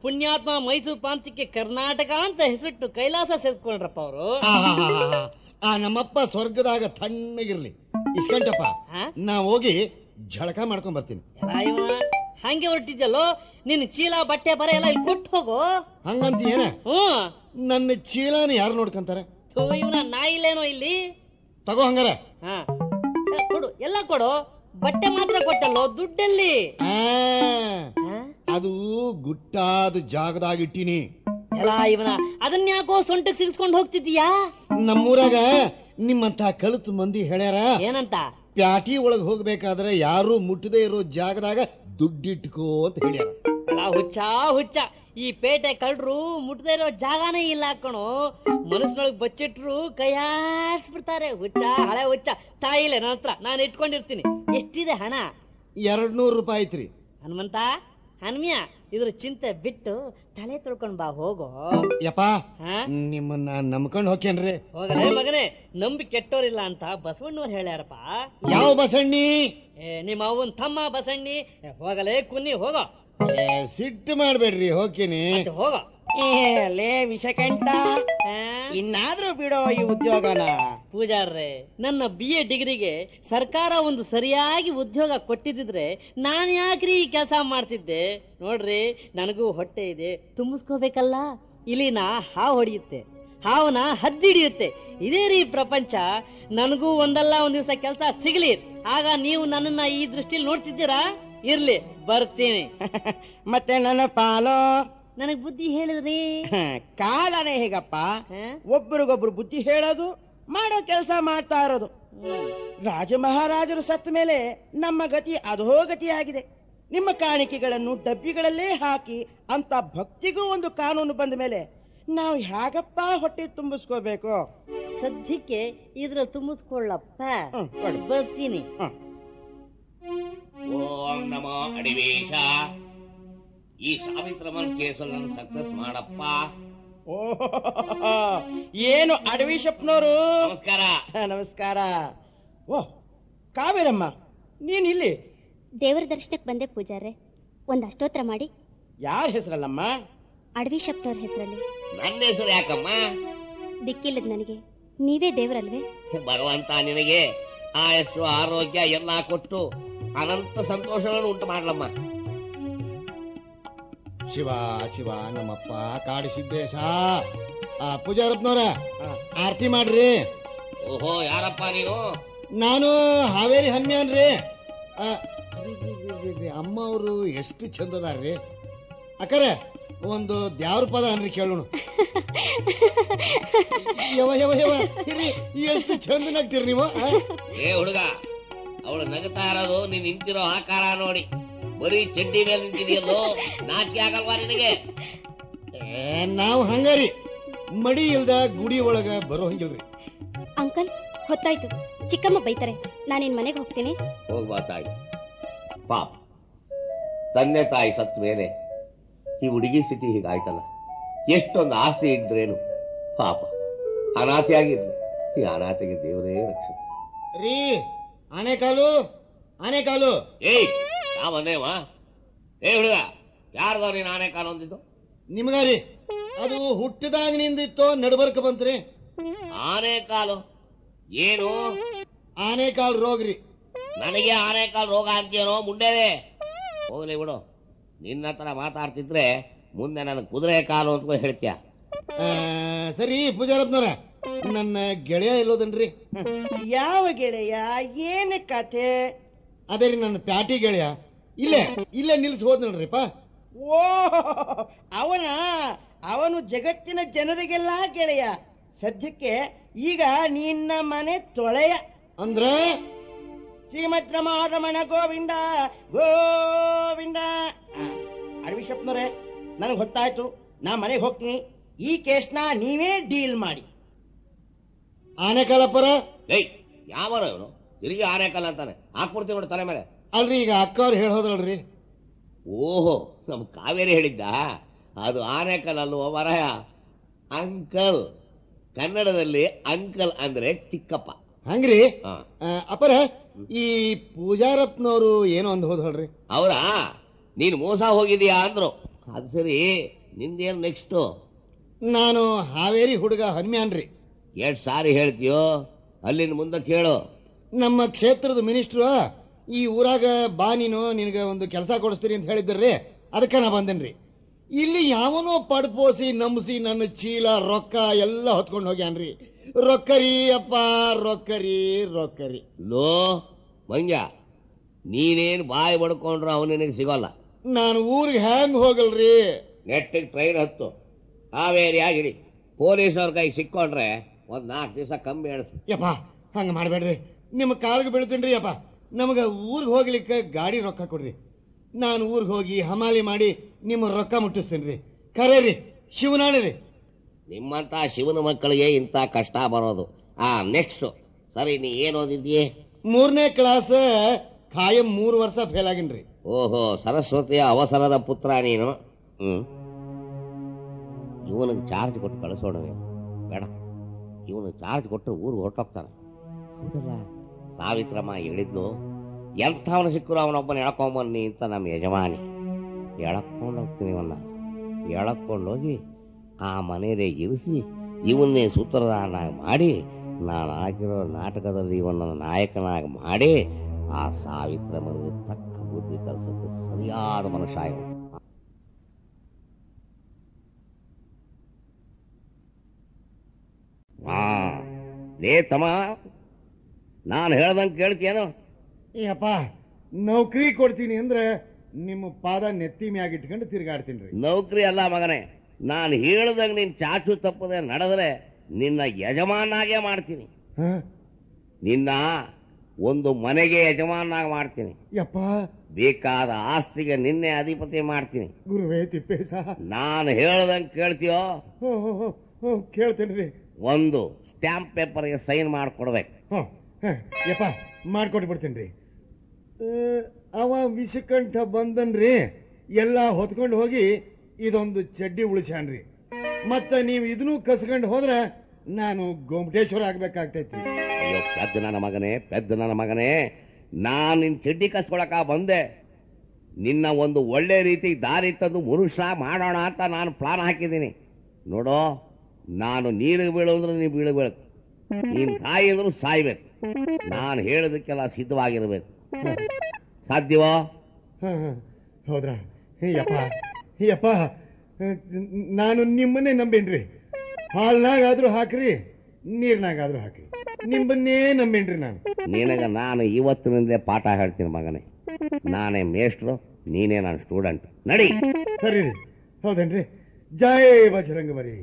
ಪುಣ್ಯಾತ್ಮ ಮೈಸೂರು ಪ್ರಾಂತ್ಯಕ್ಕೆ ಕರ್ನಾಟಕ ಅಂತ ಹೆಸರಿಟ್ಟು ಕೈಲಾಸ ಸೇರ್ಕೊಂಡ್ರಪ್ಪ ಅವರು ಆಹಾಹಾಹಾ. ಆ ನಮ್ಮಪ್ಪ ಸ್ವರ್ಗದಾಗ ತಣ್ಣಗಿರ್ಲಿ ಇಸ್ಕಂಟಪ್ಪ ಹಾ? ನಾ ಹೋಗಿ ಝಳಕ ಮಾಡ್ಕೊಂಡ್ ಬರ್ತೀನಿ ಎಲ್ಲ ಇವ ಹಂಗೆ ಹೊರಟಿದ್ಯಲ್ಲೋ ನಿನ್ ಚೀಲ ಬಟ್ಟೆ ಬರ ಎಲ್ಲ ಇಲ್ಲಿ ಕೊಟ್ಟು ಹೋಗು ಹಂಗಂತ ಏನ ಹ್ಮ್ ನನ್ನ ಚೀಲನ ಯಾರು ನೋಡ್ಕೊಂತಾರೆ ಥು, ಇವ್ನ ನಾ ಇಲ್ಲೇನೋ ಇಲ್ಲಿ ತಗೋ ಹಂಗಾರ ಹಾ ಏ, ಕೊಡು ಎಲ್ಲ ಕೊಡು ಬಟ್ಟೆ ಮಾತ್ರ ಕೊಟ್ಟಲ್ಲೋ ದುಡ್ಡಲ್ಲಿ ಆ, ಹಾ? ಅದು ಗುಟ್ಟಾದ ಜಾಗದಾಗ ಇಟ್ಟಿನಿ ಎಲ್ಲ ಇವನ ಅದನ್ನ ಯಾಕೋ ಸೊಂಟಕ್ ಸಿಗಿಸ್ಕೊಂಡು ಹೋಗ್ತಿದ್ದೀಯಾ ನಮ್ಮೂರಾಗ ನಿಮ್ಮಂತ ಕಲಿತು ಮಂದಿ ಹೇಳ್ಯಾರ ಏನಂತ ಪ್ಯಾಟಿ ಒಳಗ್ ಹೋಗ್ಬೇಕಾದ್ರೆ ಯಾರು ಮುಟ್ಟದೇ ಇರೋ ಜಾಗದಾಗ ದುಡ್ಡಿಟ್ಕೋ ಅಂತ ಹೇಳ್ಯಾರ ಅಲ್ಲ ಹುಚ್ಚ ಹುಚ್ಚ ಈ ಪೇಟೆ ಕಳ್ರು ಮುಟ್ದೇ ಇರೋ ಜಾಗನೇ ಇಲ್ಲ ಕಣೋ ಮನಸ್ಸಿನೊಳಗ್ ಬಚ್ಚಿಟ್ರು ಕೈಯಾಡ್ಸ್ಬಿಡ್ತಾರೆ ಹುಚ್ಚ ಹಳೆ ಹುಚ್ಚ ತಾಯಿಲೆ ನನ್ನ ಹತ್ರ ನಾನು ಇಟ್ಕೊಂಡಿರ್ತೀನಿ ಎಷ್ಟಿದೆ ಹಣ ಎರಡ್ ನೂರು ರೂಪಾಯಿ ಐತ್ರಿ ಹನುಮಂತ ಹನುಮ್ಯ ಇದ್ರ ಚಿಂತೆ ಬಿಟ್ಟು ತಲೆ ತೊಳ್ಕೊಂಡ್ ಬಾ ಹೋಗೋ ಯಪ್ಪ ಹಾ ನಿಮ್ಮನ್ನ ನಂಬ್ಕೊಂಡ್ ಹೋಗ್ಯೇನ್ರಿ ಹೋಗಲೇ ಮಗನೇ ನಂಬಿ ಕೆಟ್ಟೋರಿಲ್ಲ ಅಂತ ಬಸವಣ್ಣವ್ರು ಹೇಳ್ಯಾರಪ್ಪ ಯಾವ ಬಸಣ್ಣಿ ಏ ನಿಮ್ಮ ಅವನ್ ತಮ್ಮ ಬಸಣ್ಣಿ ಏ, ಹೋಗಲೇ ಕುನ್ನಿ ಹೋಗೋ ಏ, ಸಿಟ್ಟು ಮಾಡ್ಬೇಡ್ರಿ ಹೋಗ್ತೀನಿ ಮತ್ತೆ ಹೋಗೋ ಲೇ ವಿಷಕಂಠ ಆ? ಇನ್ನಾದ್ರೂ ಬಿಡೋ ಈ ಉದ್ಯೋಗನ ಪೂಜಾರ್ರೆ ನನ್ನ ಬಿ ಎ ಡಿಗ್ರಿಗೆ ಸರ್ಕಾರ ಒಂದು ಸರಿಯಾಗಿ ಉದ್ಯೋಗ ಕೊಟ್ಟಿದ್ದಿದ್ರೆ ನಾನು ಯಾಕ್ರಿ ಈ ಕೆಲಸ ಮಾಡ್ತಿದ್ದೆ ನೋಡ್ರಿ ನನಗೂ ಹೊಟ್ಟೆ ಇದೆ ತುಂಬಿಸ್ಕೋಬೇಕಲ್ಲ ಇಲಿನ ಹಾವು ಹೊಡೆಯುತ್ತೆ ಹಾವನ ಹದ್ದಿಡಿಯುತ್ತೆ ಇದೇ ರೀ ಪ್ರಪಂಚ ನನಗೂ ಒಂದಲ್ಲ ಒಂದ್ ದಿವಸ ಕೆಲಸ ಸಿಗಲಿ ಆಗ ನೀವು ನನ್ನನ್ನ ಈ ದೃಷ್ಟಿಲಿ ನೋಡ್ತಿದ್ದೀರಾ ಇರ್ಲಿ ಬರ್ತೀನಿ ಮತ್ತೆ ನನ್ನ ಪಾಲು ನನಗ್ ಬುದ್ಧಿ ಹೇಳಿದ್ರಿ ಕಾಲನೇ ಹೇಗಪ್ಪ ಹಾ? ಒಬ್ರಿಗೊಬ್ರು ಬುದ್ಧಿ ಹೇಳೋದು ಮಾಡೋ ಕೆಲಸ ಮಾಡ್ತಾ ಇರೋದು ರಾಜ ಮಹಾರಾಜರು ಸತ್ತ ಮೇಲೆ ನಮ್ಮ ಗತಿ ಅಧೋಗತಿ ಆಗಿದೆ ನಿಮ್ಮ ಕಾಣಿಕೆಗಳನ್ನು ಡಬ್ಬಿಗಳಲ್ಲೇ ಹಾಕಿ ಅಂತ ಭಕ್ತಿಗೂ ಒಂದು ಕಾನೂನು ಬಂದ ಮೇಲೆ ನಾವು ಹೇಗಪ್ಪ ಹೊಟ್ಟೆ ತುಂಬಿಸ್ಕೋಬೇಕು ಸದ್ಯಕ್ಕೆ ಇದ್ರ ತುಂಬಿಸ್ಕೊಳ್ಳಪ್ಪ ಹ್ಮ್, ಕೊಡು. ಬರ್ತೀನಿ ಹ್ಮ್. ಓಂ ನಮೋ ಅಡಿವೇಶ ಈ ಸಾವಿತ್ರಮನ್ ಕೇಸಲ್ಲಿ ನಾನು ಸಕ್ಸಸ್ ಮಾಡಪ್ಪ ಓ ಏನು ಅಡವಿಶಪ್ಪನವರು ನಮಸ್ಕಾರ ನಮಸ್ಕಾರ ಓ ಕಾವೇರಮ್ಮ ನೀನ್ ಇಲ್ಲಿ ದೇವರ ದರ್ಶನಕ್ಕೆ ಬಂದೆ ಪೂಜಾರೆ ಒಂದು ಅಷ್ಟೋತ್ರ ಮಾಡಿ ಯಾರ ಹೆಸರಲ್ಲಮ್ಮ ಅಡವಿ ಶಪ್ನವ್ರ ಹೆಸರಲ್ಲಿ ನನ್ನ ಹೆಸರು ಯಾಕಮ್ಮ ದಿಕ್ಕಿಲ್ಲದ ನನಗೆ ನೀವೇ ದೇವರಲ್ವೇ ಭಗವಂತ ನಿನಗೆ ಆಯಸ್ಸು ಆರೋಗ್ಯ ಎಲ್ಲ ಕೊಟ್ಟು ಅನಂತ ಸಂತೋಷಗಳನ್ನು ಉಂಟು ಮಾಡ್ಲಮ್ಮ ಶಿವ ಶಿವ ನಮ್ಮಪ್ಪ ಕಾಡು ಸಿದ್ದೇಶ ಆ ಪೂಜಾರಪ್ಪನವ್ರ ಆರತಿ ಮಾಡ್ರಿ ಓಹೋ ಯಾರಪ್ಪ ನೀನು ನಾನು ಹಾವೇರಿ ಹನ್ಮ್ಯಾನ್ರಿ ಆ, ಅರೆ, ರೀ, ರೀ, ರೀ, ರೀ, ಅಮ್ಮ ಅವರು ಎಷ್ಟು ಚಂದದಾರ್ರಿ ಅಕ್ಕರೆ ಒಂದು ದ್ಯಾವ್ರ ಪದ ಅನ್ರಿ ಕೇಳೋಣ ಯವ ಯವ ಯವ ಇರ್ರಿ, ಎಷ್ಟು ಚಂದನಾಗ್ತೀರಿ ನೀವು ಆ? ಏ ಹುಡುಗ ಅವಳು ನಗುತ್ತಾ ಇರೋದು ನೀನ್ ನಿಂತಿರೋ ಆಕಾರ ನೋಡಿ ಬರೀ ಚಡ್ಡಿ ಮೇಲೆ ನಿಂತಿದೆಯಲ್ಲೋ ನಾಚಿಕೆ ಆಗಲ್ವಾ ನಿನಗೆ ಏ, ನಾವು ಹಂಗಾರಿ ಮಡಿ ಇಲ್ದ ಗುಡಿ ಒಳಗ ಬರೋ ಹಂಗಿಲ್ರಿ ಅಂಕಲ್ ಹೊತ್ತಾಯ್ತು ಚಿಕ್ಕಮ್ಮ ಬೈತಾರೆ ನಾನಿನ್ ಮನೆಗೆ ಹೋಗ್ತೀನಿ ಹೋಗ್ಬಾ ತಾಯಿ ಪಾಪ ತಂದೆ ತಾಯಿ ಸತ್ ಮೇಲೆ ಈ ಹುಡುಗಿ ಸ್ಥಿತಿ ಹೀಗಾಯ್ತಲ್ಲ ಎಷ್ಟೊಂದು ಆಸ್ತಿ ಇದ್ರೇನು ಪಾಪ ಅನಾಥೆಯಾಗಿರ್ಲಿ ಈ ಅನಾಥೆಗೆ ದೇವರೇ ರಕ್ಷಣೆ ರೀ ಆನೆಕಾಲು ಆನೆಕಾಲು ಏಯ್ ಯಾವನ್ನೇವಾ ಏ ಹುಡುಗ ಯಾರ್ದೋ ನೀನು ಆನೆ ಕಾಲು ಹೊಂದಿದ್ದು ನಿಮ್ಗಾರಿ ಅದು ಹುಟ್ಟಿದಾಗ ನಿಂದಿತ್ತೋ ನಡ್ಬರ್ಕ ಬಂತ್ರಿ ಆನೆ ಕಾಲು ಏನು ಆನೆಕಾಲ್ ರೋಗ್ರಿ ನನಗೆ ಆನೆ ಕಾಲು ರೋಗ ಅಂತೀಯನೋ ಮುಂಡೆದೆ ಹೋಗ್ಲಿ ಬಿಡು ನಿನ್ನ ಹತ್ರ ಮಾತಾಡ್ತಿದ್ರೆ ಮುಂದೆ ನನಗೆ ಕುದುರೆ ಕಾಲು ಅಂತ ಹೇಳ್ತೀಯ ಆ, ಸರಿ ಪೂಜಾರಪ್ಪನವ್ರ ನನ್ನ ಗೆಳೆಯ ಇಲ್ಲೋದನ್ರಿ ಯಾವ ಗೆಳೆಯ ಏನು ಕಥೆ ಅದೇ ರೀ ನನ್ನ ಪ್ಯಾಟಿ ಗೆಳೆಯ ಇಲ್ಲೇ ಇಲ್ಲೇ ನಿಲ್ಸಿ ಹೋದ್ ನೋಡ್ರಿಪ್ಪ ಓ ಅವನ ಅವನು ಜಗತ್ತಿನ ಜನರಿಗೆಲ್ಲ ಗೆಳೆಯ ಸದ್ಯಕ್ಕೆ ಈಗ ನಿನ್ನ ಮನೆ ತೊಳೆಯ ಅಂದ್ರ ಶ್ರೀಮದ್ ರಮಣ ಗೋವಿಂದ ಗೋವಿಂದ ಅಡವಿಶಪ್ನವ್ರೆ ನನಗೆ ಗೊತ್ತಾಯ್ತು ನಾ ಮನೆಗೆ ಹೋಗ್ತೀನಿ ಈ ಕೇಸ್ನ ನೀವೇ ಡೀಲ್ ಮಾಡಿ ಆನೆಕಾಲಪ್ಪರ ಏಯ್ ಯಾವನ ಇವನು ತಿರುಗಿ ಆನೆ ಕಾಲು ಅಂತಾನೆ ಹಾಕ್ಬಿಡ್ತೀವಿ ನೋಡಿ ತಲೆ ಮೇಲೆ ಅಲ್ರಿ ಈಗ ಅಕ್ಕ ಅವ್ರು ಹೇಳಿ ಹೋದ್ರಲ್ರಿ ಓಹೋ ನಮ್ ಕಾವೇರಿ ಹೇಳಿದ್ದ ಅದು ಆನೆ ಕಲ್ಲಲ್ವ ಮರಯ ಅಂಕಲ್ ಕನ್ನಡದಲ್ಲಿ ಅಂಕಲ್ ಅಂದ್ರೆ ಚಿಕ್ಕಪ್ಪ ಹಂಗ್ರಿ ಹಾ. ಆ, ಅಪ್ಪರ ಈ ಪೂಜಾರಪ್ಪನವರು ಏನೋ ಒಂದು ಹೋದ್ ಹೇಳ್ರಿ ಅವರಾ ನೀನ್ ಮೋಸ ಹೋಗಿದೀಯಾ ಅಂದ್ರು ಅದು ಸರಿ ನಿಂದೇನು ನೆಕ್ಸ್ಟು ನಾನು ಹಾವೇರಿ ಹುಡುಗ ಹನುಮ್ಯಾನ್ರಿ ಎಷ್ಟು ಸಾರಿ ಹೇಳ್ತೀಯೋ ಅಲ್ಲಿಂದ ಮುಂದೆ ಕೇಳು ನಮ್ಮ ಕ್ಷೇತ್ರದ ಮಿನಿಸ್ಟ್ರು ಈ ಊರಾಗ ಬಾ ನೀನು ನಿನಗೆ ಒಂದು ಕೆಲಸ ಕೊಡಿಸ್ತೀನಿ ಅಂತ ಹೇಳಿದ್ರಿ ಅದಕ್ಕೆ ನಾ ಬಂದೇನ್ರಿ ಇಲ್ಲಿ ಯಾವನೋ ಪಡ್ಪೋಸಿ ನಂಬಿಸಿ ನನ್ನ ಚೀಲ ರೊಕ್ಕ ಎಲ್ಲ ಹೊತ್ಕೊಂಡು ಹೋಗ್ಯಾನ್ರಿ ರೊಕ್ಕರಿ ಅಪ್ಪ ರೊಕ್ಕರಿ ರೊಕ್ಕರಿ ಲೋ ಮಂಗ್ಯ ನೀನೇನು ಬಾಯಿ ಬಡ್ಕೊಂಡ್ರು ಅವನು ನಿನಗೆ ಸಿಗೋಲ್ಲ ನಾನು ಊರಿಗೆ ಹ್ಯಾಂಗ್ ಹೋಗಲ್ರಿ ನೆಟ್ಟಿಗೆ ಟ್ರೈನ್ ಹತ್ತು ಹಾವೇರಿ ಆಗಿಡಿ ಪೊಲೀಸ್ನವ್ರ ಕೈಗೆ ಸಿಕ್ಕೊಂಡ್ರೆ ಒಂದು ನಾಲ್ಕು ದಿವಸ ಕಮ್ಮಿ ಎಣಿಸು ಯಪ್ಪ ಹಂಗ ಮಾಡಬೇಡ್ರಿ ನಿಮ್ಮ ಕಾಲಿಗೆ ಬೀಳ್ತೀನಿ ಅಪ್ಪ ನಮಗೆ ಊರಿಗೆ ಹೋಗ್ಲಿಕ್ಕೆ ಗಾಡಿ ರೊಕ್ಕ ಕೊಡ್ರಿ ನಾನು ಊರಿಗೆ ಹೋಗಿ ಹಮಾಲಿ ಮಾಡಿ ನಿಮ್ಮ ರೊಕ್ಕ ಮುಟ್ಟಿಸ್ತೀನಿ ರೀ ಕರೆ ರೀ ಶಿವನಾಣಿ ರೀ ನಿಮ್ಮಂತ ಶಿವನ ಮಕ್ಕಳಿಗೆ ಇಂಥ ಕಷ್ಟ ಬರೋದು ಆ ನೆಕ್ಸ್ಟ್ ಸರಿ ನೀ ಏನು ಓದಿದ್ಯೆ ಮೂರನೇ ಕ್ಲಾಸ್ ಖಾಯಂ ಮೂರು ವರ್ಷ ಫೇಲ್ ಆಗಿನ್ರಿ ಓಹೋ ಸರಸ್ವತಿಯ ಅವಸರದ ಪುತ್ರ ನೀನು ಹ್ಮ್ ಇವನಿಗೆ ಚಾರ್ಜ್ ಕೊಟ್ಟು ಕಳಿಸೋಣವೆ ಬೇಡ ಇವನು ಚಾರ್ಜ್ ಕೊಟ್ಟು ಊರಿಗೆ ಹೊರಟೋಗ್ತಾನೆ ಹೌದಲ್ಲ ಸಾವಿತ್ರಮ್ಮ ಹೇಳಿದ್ಲು ಎಂಥವನು ಸಿಕ್ಕರು ಅವನೊಬ್ಬನ ಎಳ್ಕೊಂಬನ್ನಿ ಅಂತ ನಮ್ಮ ಯಜಮಾನಿ ಎಳಕೊಂಡು ಹೋಗ್ತೀನಿ ಇವನ್ನ ಎಳಕೊಂಡೋಗಿ ಆ ಮನೆಯಲ್ಲೇ ಇರಿಸಿ ಇವನ್ನೇ ಸೂತ್ರಧಾರನಾಗಿ ಮಾಡಿ ನಾನು ಹಾಕಿರೋ ನಾಟಕದಲ್ಲಿ ಇವನನ್ನು ನಾಯಕನಾಗಿ ಮಾಡಿ ಆ ಸಾವಿತ್ರಮ್ಮನಿಗೆ ತಕ್ಕ ಬುದ್ಧಿ ಕಲಿಸೋಕೆ ಸರಿಯಾದ ಮನುಷ್ಯ ಇವನು ಹಾ ಲೇ ತಮ್ಮ ನಾನು ಹೇಳ್ದಂಗೆ ಕೇಳ್ತೀಯೇನು ಅಪ್ಪ ನೌಕರಿ ಕೊಡ್ತೀನಿ ಅಂದ್ರೆ ನಿಮ್ಮ ಪಾದ ನೆತ್ತಿ ಮ್ಯಾಗ ಇಟ್ಕೊಂಡು ತಿರ್ಗಾಡ್ತೀನಿ ರೀ ನೌಕರಿ ಅಲ್ಲ ಮಗನೇ ನಾನು ಹೇಳ್ದಂಗೆ ನೀನು ಚಾಚು ತಪ್ಪದೆ ನಡೆದ್ರೆ ನಿನ್ನ ಯಜಮಾನಾಗೇ ಮಾಡ್ತೀನಿ ನಿನ್ನ ಒಂದು ಮನೆಗೆ ಯಜಮಾನಾಗಿ ಮಾಡ್ತೀನಿ ಯಪ್ಪ ಬೇಕಾದ ಆಸ್ತಿಗೆ ನಿನ್ನೆ ಅಧಿಪತಿ ಮಾಡ್ತೀನಿ ಗುರುವೇ ತಿಪ್ಪೇಶ ನಾನು ಹೇಳ್ದಂಗೆ ಕೇಳ್ತೀಯೋ ಕೇಳ್ತೇನೆ ರೀ ಒಂದು ಸ್ಟ್ಯಾಂಪ್ ಪೇಪರ್ಗೆ ಸೈನ್ ಮಾಡಿಕೊಡ್ಬೇಕು ಹ್ಞೂ ಯಪ್ಪ ಮಾಡ್ಕೊಟ್ಟು ಬಿಡ್ತೀನಿ ರೀ ಅವ ವಿಷಕಂಠ ಬಂದನ್ರಿ ಎಲ್ಲ ಹೊತ್ಕೊಂಡು ಹೋಗಿ ಇದೊಂದು ಚಡ್ಡಿ ಉಳಿಸ್ಯಾನ್ರಿ ಮತ್ತೆ ನೀವು ಇದನ್ನು ಕಸ್ಕೊಂಡು ಹೋದ್ರೆ ನಾನು ಗೋಮಟೇಶ್ವರ ಆಗ್ಬೇಕಾಗ್ತೈತಿ ಅಯ್ಯೋ ಪೆದ್ದ ನನ್ನ ಮಗನೇ ಪೆದ್ದ ನನ್ನ ಮಗನೇ ನಾನು ನಿನ್ನ ಚಡ್ಡಿ ಕಸ್ಕೊಳಕ ಬಂದೆ ನಿನ್ನ ಒಂದು ಒಳ್ಳೆ ರೀತಿ ದಾರಿ ತಂದು ಮನುಷ್ಯ ಮಾಡೋಣ ಅಂತ ನಾನು ಪ್ಲಾನ್ ಹಾಕಿದ್ದೀನಿ ನೋಡೋ ನಾನು ನೀರಿಗೆ ಬೀಳು ಅಂದ್ರೆ ನೀವು ಬೀಳು ಬೀಳಬೇಕು ನೀನು ಸಾಯಿ ಅಂದ್ರೂ ಸಾಯ್ಬೇಕು ನಾನು ಹೇಳೋದಕ್ಕೆಲ್ಲ ಸಿದ್ಧವಾಗಿರ್ಬೇಕು ಸಾಧ್ಯವೋ ಹಾಂ ಹಾಂ ಹೌದ್ರಾ ಯಪ್ಪ ಯಪ್ಪ ನಾನು ನಿಮ್ಮನ್ನೇ ನಂಬೇನ್ರಿ ಹಾಲ್ನಾಗಾದ್ರೂ ಹಾಕ್ರಿ ನೀರ್ನಾಗಾದ್ರೂ ಹಾಕ್ರಿ ನಿಮ್ಮನ್ನೇ ನಂಬೇನ್ರಿ ನಾನು ನಿನಗೆ ನಾನು ಇವತ್ತಿನಿಂದಲೇ ಪಾಠ ಹೇಳ್ತೀನಿ ಮಗನೇ ನಾನೇ ಮೇಷ್ಟ್ರು ನೀನೇ ನನ್ನ ಸ್ಟೂಡೆಂಟ್ ನಡಿ ಸರಿ ರೀ ಹೌದೇನ್ರಿ ಜೈ ಬಜರಂಗ ಬರಿ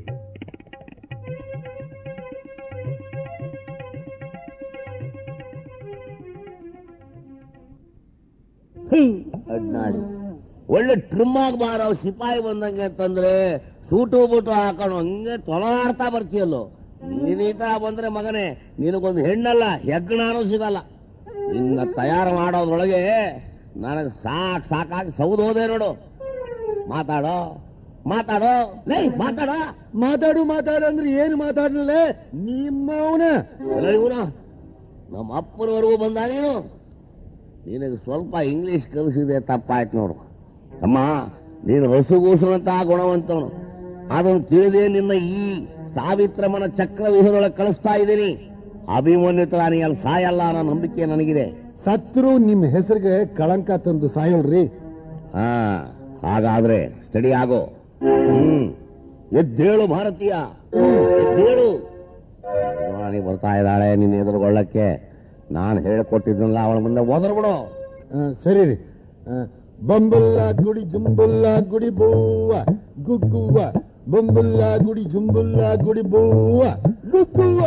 ಅಡ್ನಾಡಿ ಒಳ್ಳೆ ಟ್ರಿಮ್ ಆಗಬಾರ ಸಿಪಾಯಿ ಬಂದಂಗೆ ಅಂತಂದ್ರೆ ಸೂಟು ಬೂಟು ಹಾಕೊಂಡು ಹಂಗೆ ತೊಳಾಡ್ತಾ ಬರ್ತೀಯಲ್ಲೋ ನೀನ್ ಈ ತರ ಬಂದ್ರೆ ಮಗನೇ ನಿನಗೊಂದು ಹೆಣ್ಣಲ್ಲ ಹೆಗ್ಗಣಾನು ಸಿಗಲ್ಲ ನಿನ್ನ ತಯಾರು ಮಾಡೋದ್ರೊಳಗೆ ನನಗೆ ಸಾಕ್ ಸಾಕಾಗಿ ಸೌದ್ ಹೋದೆ ನೋಡು ಮಾತಾಡೋ ಮಾತಾಡೋ ಲೇ ಮಾತಾಡ ಮಾತಾಡು ಮಾತಾಡು ಅಂದ್ರೆ ಏನು ಮಾತಾಡ್ನಲ್ಲೇ ನಿಮ್ಮವನ ಇವನ ನಮ್ಮ ಅಪ್ಪನವರೆಗೂ ಬಂದ ನೀನು ನಿನಗೆ ಸ್ವಲ್ಪ ಇಂಗ್ಲಿಷ್ ಕಲಿಸಿದೆ ತಪ್ಪಾಯ್ತು ನೋಡು ಅಮ್ಮ ನೀನು ರಸುಗೂಸನಂತ ಗುಣವಂತವನು ಅದನ್ನು ತಿಳಿದೇ ನಿನ್ನ ಈ ಸಾವಿತ್ರಮನ ಚಕ್ರವ್ಯೂಹದೊಳಗೆ ಕಳಿಸ್ತಾ ಇದ್ದೀನಿ ಅಭಿಮನ್ಯುತರ ನೀ ಅಲ್ಲಿ ಸಾಯಲ್ಲ ಅನ್ನೋ ನಂಬಿಕೆ ನನಗಿದೆ ಸತ್ರು ನಿಮ್ಮ ಹೆಸರಿಗೆ ಕಳಂಕ ತಂದು ಸಾಯೋಳ್ರಿ ಹಾ ಹಾಗಾದ್ರೆ ಸ್ಟಡಿ ಆಗೋ ಹ್ಮ್ ಎದ್ದೇಳು ಭಾರತೀಯ ಎದ್ದೇಳು ರಾಣಿ ಬರ್ತಾ ಇದ್ದಾಳೆ ನಿನ್ನ ಎದುರುಗೊಳ್ಳಕ್ಕೆ ನಾನು ಹೇಳಿಕೊಟ್ಟಿದ್ನಲ್ಲ ಅವಳ ಮುಂದೆ ಓದರ್ಬಿಡು ಆ, ಸರಿ ರೀ ಆ, ಬಂಬುಲ್ಲ ಗುಡಿ ಜುಂಬುಲ್ಲ ಗುಡಿ ಬೂವ ಗುಗ್ಗುವ ಬಂಬುಲ್ಲ ಗುಡಿ ಜುಂಬುಲ್ಲ ಗುಡಿ ಬೂವ ಗುಗ್ಗುವ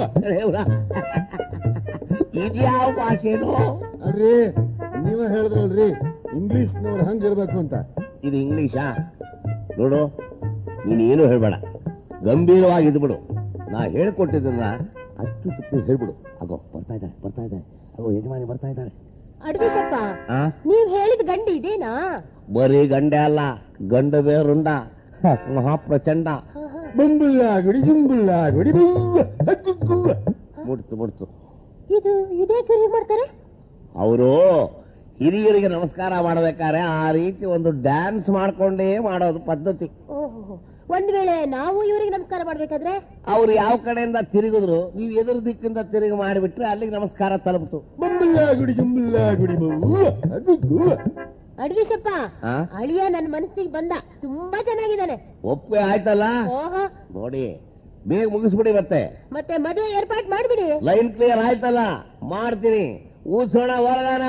ಇದ್ಯಾವ ಭಾಷೆನೋ ಅಲ್ರಿ ನೀವ ಹೇಳಿದ್ರಲ್ರಿ ಇಂಗ್ಲಿಷ್ನವ್ರು ಹಂಗಿರ್ಬೇಕು ಅಂತ ಇದು ಇಂಗ್ಲಿಷಾ ನೋಡು ನೀನೇನು ಹೇಳ್ಬೇಡ ಗಂಭೀರವಾಗಿ ಇದ್ಬಿಡು ನಾ ಹೇಳ್ಕೊಟ್ಟಿದ್ದನ್ನ ಅಚ್ಚು ತುಪ್ಪು ಹೇಳ್ಬಿಡು ಅಗೋ ಬರ್ತಾ ಇದ್ದಾಳೆ ಬರ್ತಾ ಇದ್ದಾಳೆ ಅಗೋ ಯಜಮಾನಿ ಬರ್ತಾ ಇದ್ದಾಳೆ ಅಡ್ವೇಶಪ್ಪ ಆ ನೀವ್ ಹೇಳಿದ ಗಂಡ ಇದೇನಾ ಬರೀ ಗಂಡೆ ಅಲ್ಲ ಗಂಡ ಬೇರುಂಡ ಮಹಾಪ್ರಚಂಡ ಬಂಬುಲ್ಲ ಗುಡಿ ಜುಂಬುಲ್ಲ ಗುಡಿ ಬೂವ ಗುಗ್ಗುವ ಮುಡ್ತು ಮುಡ್ತು ಇದು ಇದೇ ಹೇಗೆ ಮಾಡ್ತಾರೆ ಅವರು ಹಿರಿಯರಿಗೆ ನಮಸ್ಕಾರ ಮಾಡಬೇಕಾದ್ರೆ ಆ ರೀತಿ ಒಂದು ಡ್ಯಾನ್ಸ್ ಮಾಡ್ಕೊಂಡೇ ಮಾಡೋದು ಪದ್ಧತಿ ಓಹೋ ಒಂದ್ ವೇಳೆ ನಾವು ಇವರಿಗೆ ನಮಸ್ಕಾರ ಮಾಡ್ಬೇಕಾದ್ರೆ ಅವ್ರು ಯಾವ ಕಡೆಯಿಂದ ತಿರುಗಿದ್ರು ನೀವು ಎದುರು ದಿಕ್ಕಿಂದ ತಿರುಗಿ ಮಾಡಿಬಿಟ್ರೆ ಅಲ್ಲಿಗೆ ನಮಸ್ಕಾರ ತಲುಪಿತು ಗುಡಿ ಜುಂಬುಲ್ಲ ಗುಡಿ ಅಡ್ವಿಶಪ್ಪ ಆ? ಅಳಿಯ ನನ್ನ ಮನಸ್ಸಿಗೆ ಬಂದ ತುಂಬಾ ಚೆನ್ನಾಗಿದ್ದಾನೆ ಒಪ್ಪಿಗೆ ಆಯ್ತಲ್ಲ ಓಹೋ ನೋಡಿ ಬೇಗ ಮುಗಿಸ್ಬಿಡಿ ಮತ್ತೆ ಮತ್ತೆ ಮದುವೆ ಏರ್ಪಾಟ್ ಮಾಡ್ಬಿಡಿ ಲೈನ್ ಕ್ಲಿಯರ್ ಆಯ್ತಲ್ಲ ಮಾಡ್ತೀನಿ ಊಸೋಣ ಹೊರಗಾನ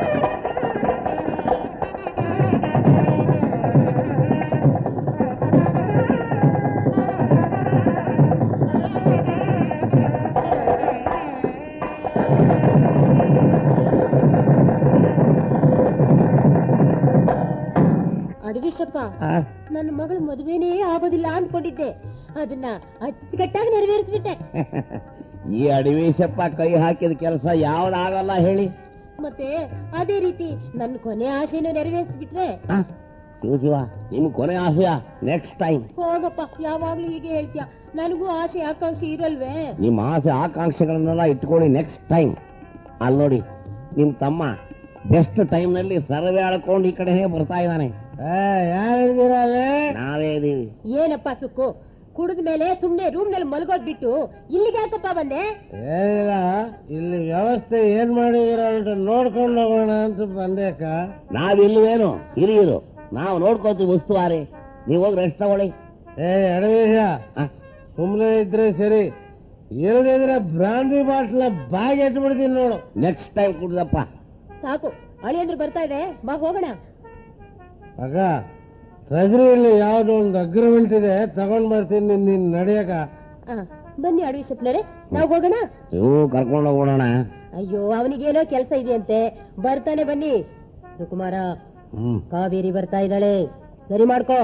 ಅಡ್ವಿಶಪ್ಪ ನನ್ನ ಮಗಳು ಮದುವೆನೇ ಆಗೋದಿಲ್ಲ ಅನ್ಕೊಂಡಿದ್ದೆ ಅದನ್ನ ಅಚ್ಚುಕಟ್ಟಾಗಿ ನೆರವೇರಿಸ್ಬಿಟ್ಟೆ ಈ ಅಡಿವೇಶಪ್ಪ ಕೈ ಹಾಕಿದ ಕೆಲಸ ಯಾವ್ದಾಗಲ್ಲ ಹೇಳಿ ಮತ್ತೆ ಅದೇ ರೀತಿ ನನ್ನ ಕೊನೆ ಆಸೆನೂ ನೆರವೇರಿಸ್ಬಿಟ್ರೆ ಆ, ಶಿವ ಶಿವ ನಿಮ್ ಕೊನೆ ಆಸೆಯ ನೆಕ್ಸ್ಟ್ ಟೈಮ್ ಹೋಗಪ್ಪ ಯಾವಾಗ್ಲೂ ಹೀಗೆ ಹೇಳ್ತೀಯ ನನಗೂ ಆಸೆ ಆಕಾಂಕ್ಷೆ ಇರಲ್ವೇ ನಿಮ್ಮ ಆಸೆ ಆಕಾಂಕ್ಷೆಗಳನ್ನೆಲ್ಲ ಇಟ್ಕೊಳ್ಳಿ ನೆಕ್ಸ್ಟ್ ಟೈಮ್ ಅಲ್ಲಿ ನೋಡಿ ನಿಮ್ ತಮ್ಮ ಬೆಸ್ಟ್ ಟೈಮ್ ನಲ್ಲಿ ಸರ್ವೆ ಆಡ್ಕೊಂಡು ಈ ಕಡೆನೇ ಬರ್ತಾ ಇದ್ದಾನೆ ಯಾರು ನಾವೇ ಇದೀವಿ ಏನಪ್ಪ ಸುಕ್ಕು ಕುಡಿದ ಮೇಲೆ ಸುಮ್ನೆ ರೂಮ್ ನಲ್ಲಿ ಮಲ್ಗೋದ್ ಬಿಟ್ಟು ಇಲ್ಲಿಗೆ ಯಾಕಪ್ಪ ಬಂದೆ ಏನಿಲ್ಲ ಇಲ್ಲಿ ವ್ಯವಸ್ಥೆ ಏನ್ ಮಾಡಿದಿರ ಅಂತ ನೋಡ್ಕೊಂಡು ಹೋಗೋಣ ಅಂತ ಬಂದೇಕ ನಾವಿಲ್ವೇನು ಹಿರಿಯರು ನಾವು ನೋಡ್ಕೋತೀವಿ ಉಸ್ತುವಾರಿ ನೀವು ಹೋಗಿ ರೆಸ್ಟ್ ತಗೊಳ್ಳಿ ಏ ಅಡವೇಶ ಆ, ಸುಮ್ನೆ ಇದ್ರೆ ಸರಿ ಇಲ್ದಿದ್ರೆ ಬ್ರಾಂದಿ ಬಾಟ್ಲ ಬಾಗಿ ಇಟ್ಬಿಡ್ತೀನಿ ನೋಡು ನೆಕ್ಸ್ಟ್ ಟೈಮ್ ಕುಡ್ದಪ್ಪ ಸಾಕು ಅಳಿಯಂದ್ರು ಬರ್ತಾ ಇದೆ ಬಾ ಹೋಗೋಣ ಅಕ್ಕ ಟ್ರೆಜರಿಯಲ್ಲಿ ಯಾವ್ದೋ ಒಂದು ಅಗ್ರಿಮೆಂಟ್ ಇದೆ ತಗೊಂಡ್ ಬರ್ತೀನಿ ನೀನ್ ನಡೆಯಕ ಆ, ಬನ್ನಿ ಅಡ್ವಿಶಪ್ನರೇ ನಾವು ಹೋಗೋಣ ನೀವು ಕರ್ಕೊಂಡು ಹೋಗೋಣ ಅಯ್ಯೋ ಅವನಿಗೇನೋ ಕೆಲಸ ಇದೆಯಂತೆ ಬರ್ತಾನೆ ಬನ್ನಿ ಸುಕುಮಾರ ಹ್ಮ್ ಕಾವೇರಿ ಬರ್ತಾ ಇದ್ದಾಳೆ ಸರಿ ಮಾಡ್ಕೋ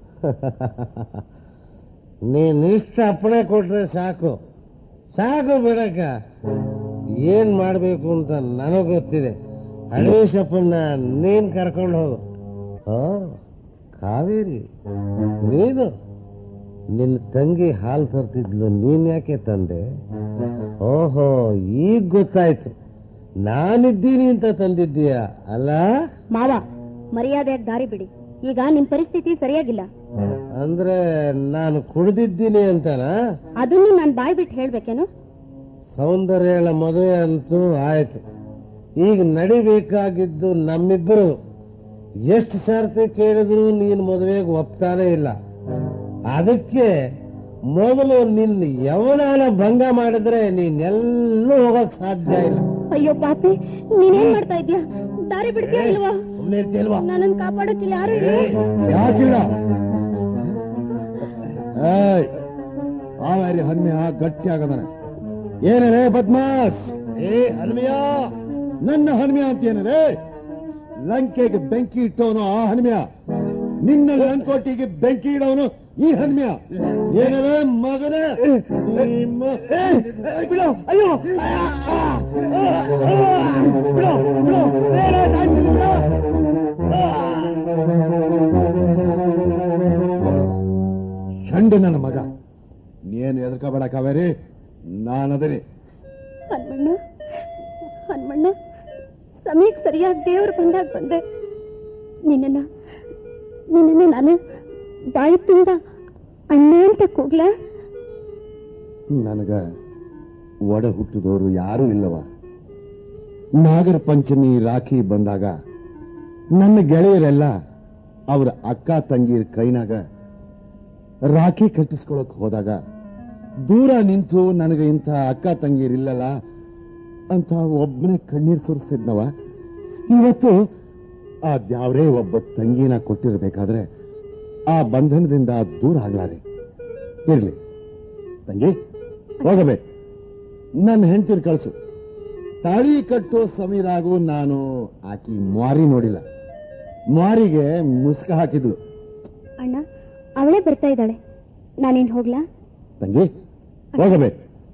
ನೀನ್ ಇಷ್ಟ ಅಪ್ಪಣೆ ಕೊಟ್ರೆ ಸಾಕು ಸಾಕು ಬಿಡಕ್ಕ ಏನ್ ಮಾಡ್ಬೇಕು ಅಂತ ನನಗ್ ಗೊತ್ತಿದೆ ಹಳೇಶಪ್ಪನ್ನ ನೀನ್ ಕರ್ಕೊಂಡು ಹೋಗು ಆ, ಕಾವೇರಿ ನೀನು ನಿನ್ನ ತಂಗಿ ಹಾಲು ತರ್ತಿದ್ಲು ನೀನ್ ಯಾಕೆ ತಂದೆ ಓಹೋ ಈಗ ಗೊತ್ತಾಯ್ತು ನಾನಿದ್ದೀನಿ ಅಂತ ತಂದಿದ್ದೀಯ ಅಲ್ಲ ಮಾವ ಮರ್ಯಾದೆಯಾಗಿ ದಾರಿ ಬಿಡಿ ಈಗ ನಿಮ್ ಪರಿಸ್ಥಿತಿ ಸರಿಯಾಗಿಲ್ಲ ಅಂದ್ರೆ ನಾನು ಕುಡ್ದಿದ್ದೀನಿ ಅಂತನಾ ಅದನ್ನು ನಾನು ಬಾಯ್ ಬಿಟ್ಟು ಹೇಳ್ಬೇಕೇನು ಸೌಂದರ್ಯಳ ಮದುವೆ ಅಂತೂ ಆಯ್ತು ಈಗ ನಡಿಬೇಕಾಗಿದ್ದು ನಮ್ಮಿಬ್ಬರು ಎಷ್ಟು ಸರ್ತಿ ಕೇಳಿದ್ರು ನೀನು ಮದುವೆಗೆ ಒಪ್ತಾನೆ ಇಲ್ಲ ಅದಕ್ಕೆ ಮೊದಲು ನಿನ್ನ ಯವನಾನ ಭಂಗ ಮಾಡಿದ್ರೆ ನೀನೆಲ್ಲೂ ಹೋಗಕ್ ಸಾಧ್ಯ ಇಲ್ಲ ಅಯ್ಯೋ ಪಾಪಿ ನೀನೇನ್ ಮಾಡ್ತಾ ಇದ್ಯಾ ದಾರಿ ಬಿಡ್ತೀಯಾ ಇಲ್ವಾ ಸುಮ್ಮನೆ ಇರ್ತಿಲ್ವಾ ನನ್ನನ್ ಕಾಪಾಡೋಕಿಲ್ಲ ಯಾರು ಇಲ್ಲ ಯಾಕಿಲ್ಲ ಏಯ್ ಕಾವೇರಿ ಹನ್ಮೆ ಗಟ್ಟಿ ಆಗದಾನೆ ಏನೇ ಬದ್ಮಾಸ್ ಏ ಹನುಮಿಯ ನನ್ನ ಹನುಮಿಯ ಅಂತ ಏನರೇ ಲಂಕೆಗೆ ಬೆಂಕಿ ಇಟ್ಟವನು ಆ ಹನುಮಿಯ ನಿನ್ನ ಲಂಕೋಟಿಗೆ ಬೆಂಕಿ ಇಡವನು ಈ ಹನುಮಿಯ ಏನರೇ ಮಗನೇ ನಿಮ್ಮ ಬಿಡು ಅಯ್ಯೋ ಬಿಡು ಬಿಡು ಬೇರೆ ಸಾಯ್ತೀನಿ ಬಿಡು ಚಂಡು ನನ್ನ ಮಗ ನೀನು ಎದರ್ಕೋಬೇಡ ಕಾವೇರಿ ನಾನದರಿ ಹನ್ಮಣ್ಣ ಹನ್ಮಣ್ಣ ಸಮಯಕ್ಕೆ ಸರಿಯಾಗಿ ದೇವ್ರು ಬಂದಾಗ ಬಂದೆ ನಿನ್ನನ್ನ ನಿನ್ನನ್ನು ನಾನು ಬಾಯಿ ತುಂಬ ಅಣ್ಣ ಅಂತ ಕೂಗ್ಲ ನನಗ ಒಡ ಹುಟ್ಟಿದವರು ಯಾರೂ ಇಲ್ಲವ ನಾಗರ ಪಂಚಮಿ ರಾಖಿ ಬಂದಾಗ ನನ್ನ ಗೆಳೆಯರೆಲ್ಲ ಅವರ ಅಕ್ಕ ತಂಗಿರ ಕೈನಾಗ ರಾಖಿ ಕಟ್ಟಿಸ್ಕೊಳಕ್ ಹೋದಾಗ ದೂರ ನಿಂತು ನನಗೆ ಇಂಥ ಅಕ್ಕ ತಂಗಿರಿಲ್ಲಲ್ಲ ಅಂತ ಒಬ್ಬನೇ ಕಣ್ಣೀರ್ ಸುರಿಸ್ತಿದ್ನವ ಇವತ್ತು ಆ ದ್ಯಾವ್ರೇ ಒಬ್ಬ ತಂಗಿನ ಕೊಟ್ಟಿರ್ಬೇಕಾದ್ರೆ ಆ ಬಂಧನದಿಂದ ದೂರ ಆಗ್ಲಾರೆ ಇರ್ಲಿ ತಂಗಿ ಹೋಗಬೇ ನನ್ನ ಹೆಂಡತಿನ ಕಳಿಸು ತಾಳಿ ಕಟ್ಟೋ ಸಮಯದಾಗೂ ನಾನು ಆಕಿ ಮಾರಿ ನೋಡಿಲ್ಲ ಮಾರಿಗೆ ಮುಸ್ಕ ಹಾಕಿದ್ಲು ಅಣ್ಣ ಅವಳೇ ಬರ್ತಾ ಇದ್ದಾಳೆ ನಾನೇನ್ ಹೋಗ್ಲಾ ತಂಗಿ ಹೋಗಬೇ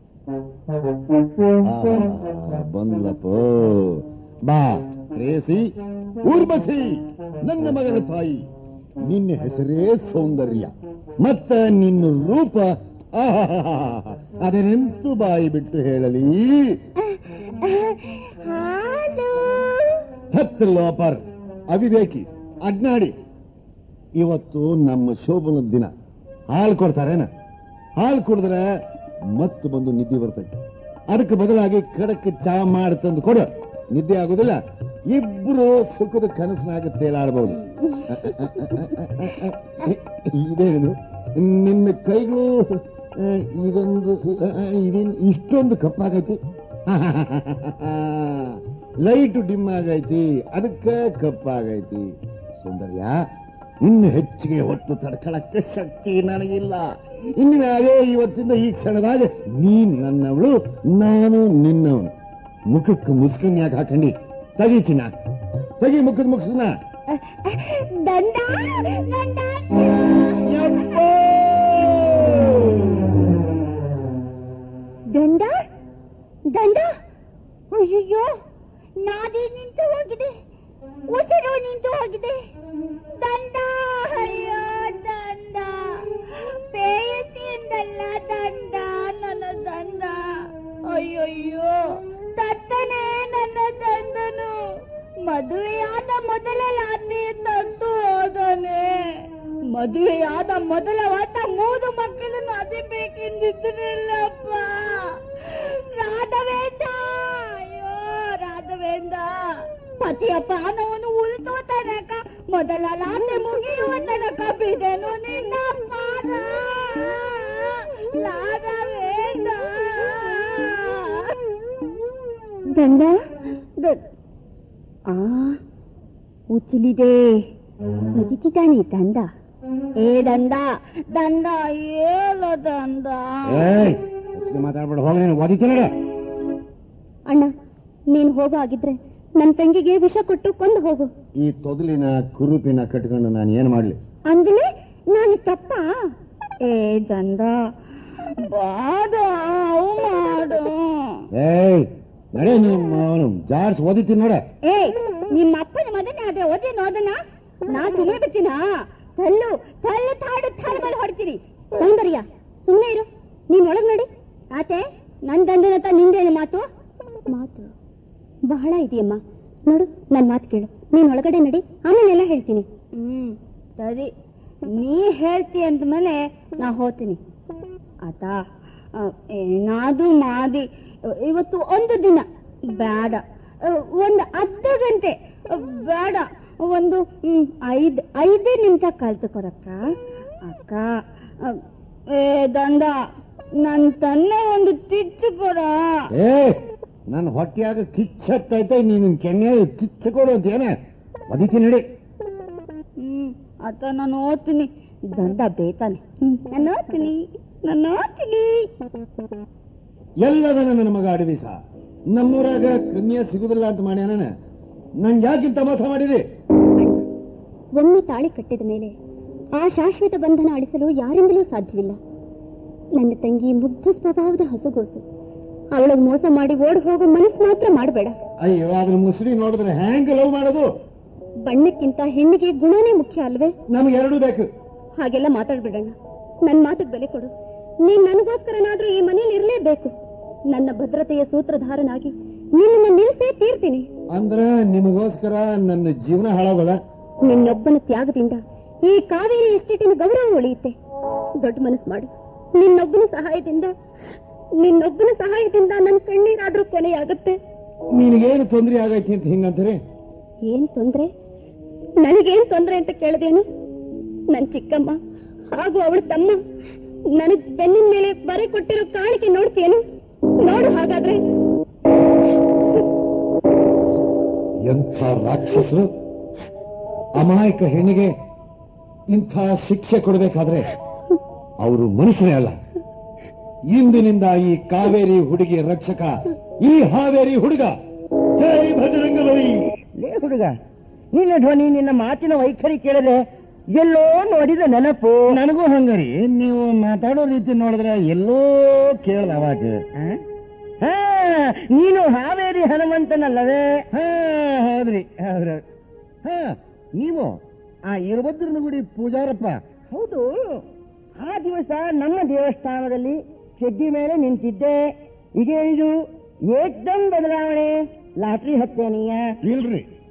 ಬಂದ್ಲಪ್ಪ ಬಾ ಪ್ರೇಸಿ ಊರ್ಬಸಿ ನನ್ನ ಮಗನ ತಾಯಿ ನಿನ್ನ ಹೆಸರೇ ಸೌಂದರ್ಯ ಮತ್ತ ನಿನ್ನ ರೂಪ ಆಹಾಹಾಹಾ. ಅದನ್ನೆಂತೂ ಬಾಯಿ ಬಿಟ್ಟು ಹೇಳಲಿ ಹತ್ತು ಲೋಪರ್ ಅವಿವೇಕಿ ಅಡ್ನಾಡಿ ಇವತ್ತು ನಮ್ಮ ಶೋಭನದ ದಿನ ಹಾಲು ಕೊಡ್ತಾರೇನ ಹಾಲು ಕುಡಿದ್ರೆ ಮತ್ತೆ ಬಂದು ನಿದ್ದೆ ಬರ್ತೈತೆ ಅದಕ್ಕೆ ಬದಲಾಗಿ ಕಡಕ್ಕೆ ಚಾ ಮಾಡಿ ತಂದು ಕೊಡು ನಿದ್ದೆ ಆಗುದಿಲ್ಲ ಇಬ್ರು ಸುಖದ ಕನಸಿನಾಗ ತೇಲಾಡಬಹುದು ಇದೇನು ನಿನ್ನ ಕೈಗಳು ಆ, ಇದೊಂದು ಆ, ಇದೇನ್ ಇಷ್ಟೊಂದು ಕಪ್ಪಾಗೈತಿ ಲೈಟ್ ಡಿಮ್ ಆಗೈತಿ ಅದಕ್ಕೆ ಕಪ್ಪಾಗೈತಿ ಸುಂದರ್ಯ ಇನ್ನು ಹೆಚ್ಚಿಗೆ ಹೊತ್ತು ತಡ್ಕೊಳಕ್ಕೆ ಶಕ್ತಿ ನನಗಿಲ್ಲ ಇನ್ನು ಮ್ಯಾಗೆ ಇವತ್ತಿಂದ ಈ ಕ್ಷಣದಾಗ ನೀನ್ ನನ್ನವಳು ನಾನು ನಿನ್ನವನು ಮುಖಕ್ಕೆ ಮುಸ್ಕನ್ ಯಾಕೆ ಹಾಕಂಡಿ ತೆಗಿ ಚಿನ್ನ ತೆಗಿ ಮುಖದ ಮುಗಿಸ್ನ ದಂಡ ದಂಡ ದಂಡ ದಂಡ ಅಯ್ಯಯ್ಯೋ ನಾದಿ ನಿಂತು ಹೋಗಿದೆ ಉಸಿರು ನಿಂತು ಹೋಗಿದೆ ದಂಡ ಅಯ್ಯೋ ದಂಡ ಬೇಯಸಿಯಿಂದಲ್ಲ ದಂಡ ನನ್ನ ದಂಡ ಅಯ್ಯಯ್ಯೋ ತತ್ತನೇ ನನ್ನ ದಂಡನು ಮದುವೆಯಾದ ಮೊದಲ ರಾತ್ರಿ ತಂದು ಹೋದನೆ ಮದುವೆಯಾದ ಮೊದಲ ವಾತ ಮೂರು ಮಕ್ಕಳನ್ನು ಅದಿಬೇಕೆಂದಿದ್ದನಲ್ಲಪ್ಪ ರಾಧವೇಂದ್ರ ಅಯ್ಯೋ ರಾಧವೇಂದ್ರ ಪತಿಯ ಪ್ರಾಣವನ್ನು ಉಳಿತೋ ತನಕ ಮೊದಲ ಲಾತೆ ಮುಗಿಯುವ ತನಕ ಬಿದೆನು ನಿನ್ನ ಪಾದ ರಾಧವೇಂದ್ರ ದಂಡ ಆ ಉಚ್ಚಲಿದೆ ಬದುಕಿದ್ದಾನೆ ದಂಡ ಏ ದಂಡ ದಂಡ ಏಲ ದಂಡ ಏಯ್ ಹೆಚ್ಚಿಗೆ ಮಾತಾಡ್ಬೇಡ ಹೋಗಿ ನೀನು ಒದಿತಿ ನೋಡ ಅಣ್ಣ ನೀನ್ ಹೋಗಾಗಿದ್ರೆ ನನ್ ತಂಗಿಗೆ ವಿಷ ಕೊಟ್ಟು ಕೊಂದು ಹೋಗು ಈ ತೊದಲಿನ ಕುರುಪಿನ ಕಟ್ಕೊಂಡು ನಾನು ಏನ್ ಮಾಡ್ಲಿ ಅಂದ್ರೆ ನಾನು ತಪ್ಪ ಏ ದಂಡ ಬಾದ ಮಾಡು ಏಯ್ ನಡೆ ನಿಮ್ಮ ಅವನು ಜಾರ್ಸ್ ಓದಿತೀನಿ ನೋಡ ಏ ನಿಮ್ಮ ಅಪ್ಪನ ಮದನೆ ಅದೇ ಓದಿ ನೋದನ ನಾ ಸುಮ್ಮನೆ ಬಿಡ್ತೀನ ತಳ್ಳು ತಳ್ಳು ತಾಡು ತಾಳು ಮೇಲೆ ಹೊಡ್ತೀರಿ ಸೌಂದರ್ಯ ಸುಮ್ಮನೆ ಇರು ನೀನ್ ಒಳಗ್ ನೋಡಿ ಆತೆ ನನ್ ದಂಡನತ ನಿಂದೇನು ಮಾತು ಮಾತು ಬಹಳ ಇದೆಯಮ್ಮ ನೋಡು ನನ್ ಮಾತು ಕೇಳು ನೀನ್ ಒಳಗಡೆ ನಡಿ ಆಮೇಲೆಲ್ಲ ಹೇಳ್ತೀನಿ ಹ್ಮ್ ಸರಿ ನೀ ಹೇಳ್ತಿ ಅಂದ್ಮೇಲೆ ನಾ ಹೋಗ್ತೀನಿ ಆತ ಏನಾದು ಮಾದಿ ಇವತ್ತು ಒಂದು ದಿನ ಬೇಡ ಒಂದು ಅರ್ಧ ಗಂಟೆ ಬೇಡ ಒಂದು ಹ್ಮ್, ಐದ್ ಐದೇ ನಿಮಿಷ ಕಲ್ತು ಕೊಡಕ್ಕ ಅಕ್ಕ ಅ, ಏ ದಂಡ ನನ್ ತನ್ನೆ ಒಂದು ತಿಚ್ಚು ಕೊಡ ಏ ನನ್ನ ಹೊಟ್ಟೆಯಾಗ ಕಿಚ್ಚತ್ತೈತೆ ನೀನು ಕೆನ್ನೆ ಕಿಚ್ಚ ಕೊಡು ಅಂತ ಏನ ಒದಿತೀನಿ ನಡಿ ಹ್ಮ್ ಅತ್ತ ನಾನು ಓದ್ತೀನಿ ದಂಡ ಬೇತಾನೆ ಹ್ಮ್ ನಾನು ಓದ್ತೀನಿ ನಾನು ಓದ್ತೀನಿ ಎಲ್ಲದನ ನನ್ನ ಮಗ ಅಡವಿಸ ನಮ್ಮೂರಾಗ ಕನ್ಯಾ ಸಿಗುದಿಲ್ಲ ಅಂತ ಮಾಡ್ಯಾನ ನನ್ ಯಾಕಿಂತ ಮೋಸ ಮಾಡಿರಿ ಒಮ್ಮೆ ತಾಳಿ ಕಟ್ಟಿದ ಮೇಲೆ ಆ ಶಾಶ್ವತ ಬಂಧನ ಅಳಿಸಲು ಯಾರಿಂದಲೂ ಸಾಧ್ಯವಿಲ್ಲ ನನ್ನ ತಂಗಿ ಮುಗ್ಧ ಸ್ವಭಾವದ ಹಸುಗೋಸು ಅವಳಿಗೆ ಮೋಸ ಮಾಡಿ ಓಡ್ ಹೋಗೋ ಮನಸ್ಸು ಮಾತ್ರ ಮಾಡಬೇಡ ಅಯ್ಯೋ ಅದ್ರ ಮುಸುಡಿ ನೋಡಿದ್ರೆ ಹ್ಯಾಂಗ್ ಲವ್ ಮಾಡೋದು ಬಣ್ಣಕ್ಕಿಂತ ಹೆಣ್ಣಿಗೆ ಗುಣನೇ ಮುಖ್ಯ ಅಲ್ವೇ ನಮ್ಗೆ ಎರಡೂ ಬೇಕು ಹಾಗೆಲ್ಲ ಮಾತಾಡ್ಬಿಡಣ್ಣ ನನ್ ಮಾತಿಗೆ ಬೆಲೆ ಕೊಡು ನೀನ್ ನನಗೋಸ್ಕರನಾದ್ರೂ ಈ ಮನೇಲಿ ಇರ್ಲೇಬೇಕು ನನ್ನ ಭದ್ರತೆಯ ಸೂತ್ರಧಾರನಾಗಿ ನಿನ್ನನ್ನು ನಿಲ್ಸೇ ತೀರ್ತೀನಿ ಅಂದ್ರ ನಿಮಗೋಸ್ಕರ ನನ್ನ ಜೀವನ ಹಾಳಾಗಲ್ಲ ನಿನ್ನೊಬ್ಬನ ತ್ಯಾಗದಿಂದ ಈ ಕಾವೇರಿ ಎಸ್ಟೇಟಿನ ಗೌರವ ಉಳಿಯುತ್ತೆ ದೊಡ್ಡ ಮನಸ್ಸು ಮಾಡು ನಿನ್ನೊಬ್ಬನ ಸಹಾಯದಿಂದ ನಿನ್ನೊಬ್ಬನ ಸಹಾಯದಿಂದ ನನ್ನ ಕಣ್ಣೀರಾದ್ರೂ ಕೊನೆಯಾಗುತ್ತೆ ನಿನಗೇನು ತೊಂದರೆ ಆಗೈತಿ ಅಂತ ಹಿಂಗಂತಾರೆ ಏನ್ ತೊಂದ್ರೆ ನನಗೇನ್ ತೊಂದ್ರೆ ಅಂತ ಕೇಳದೇನು ನನ್ ಚಿಕ್ಕಮ್ಮ ಹಾಗೂ ಅವಳ ತಮ್ಮ ನನಗ್ ಬೆನ್ನಿನ ಮೇಲೆ ಬರೆ ಕೊಟ್ಟಿರೋ ಕಾಣಿಕೆ ನೋಡ್ತೇನು ನೋಡು ಹಾಗಾದ್ರೆ ಎಂಥ ರಾಕ್ಷಸರು ಅಮಾಯಕ ಹೆಣ್ಣಿಗೆ ಇಂಥ ಶಿಕ್ಷೆ ಕೊಡಬೇಕಾದ್ರೆ ಅವರು ಮನುಷ್ಯರೇ ಅಲ್ಲ ಇಂದಿನಿಂದ ಈ ಕಾವೇರಿ ಹುಡುಗಿ ರಕ್ಷಕ ಈ ಹಾವೇರಿ ಹುಡುಗ ಜೈ ಭಜರಂಗಬಲಿ ಲೇ ಹುಡುಗ ನಿನ್ನ ಧ್ವನಿ ನಿನ್ನ ಮಾತಿನ ವೈಖರಿ ಕೇಳಿದ್ರೆ ಎಲ್ಲೋ ನೋಡಿದ ನೆನಪು ನನಗೂ ಹಂಗರಿ ನೀವು ಮಾತಾಡೋ ರೀತಿ ನೋಡಿದ್ರೆ ಎಲ್ಲೋ ಕೇಳದ ಅವಾಜ್ ಹಾ ನೀನು ಹಾವೇರಿ ಹನುಮಂತನಲ್ಲವೇ ಹಾ ಹೌದ್ರಿ ಹೌದ್ರಿ ಹಾ ನೀವು ಆ ಇರಭದ್ರನ ಗುಡಿ ಪೂಜಾರಪ್ಪ ಹೌದು ಆ ದಿವಸ ನಮ್ಮ ದೇವಸ್ಥಾನದಲ್ಲಿ ಹೆಡ್ಡಿ ಮೇಲೆ ನಿಂತಿದ್ದೆ ಇದೇನಿದು ಏಕ್ದಮ್ ಬದಲಾವಣೆ ಲಾಟ್ರಿ ಹತ್ತೇನೀಯ ಇಲ್ರಿ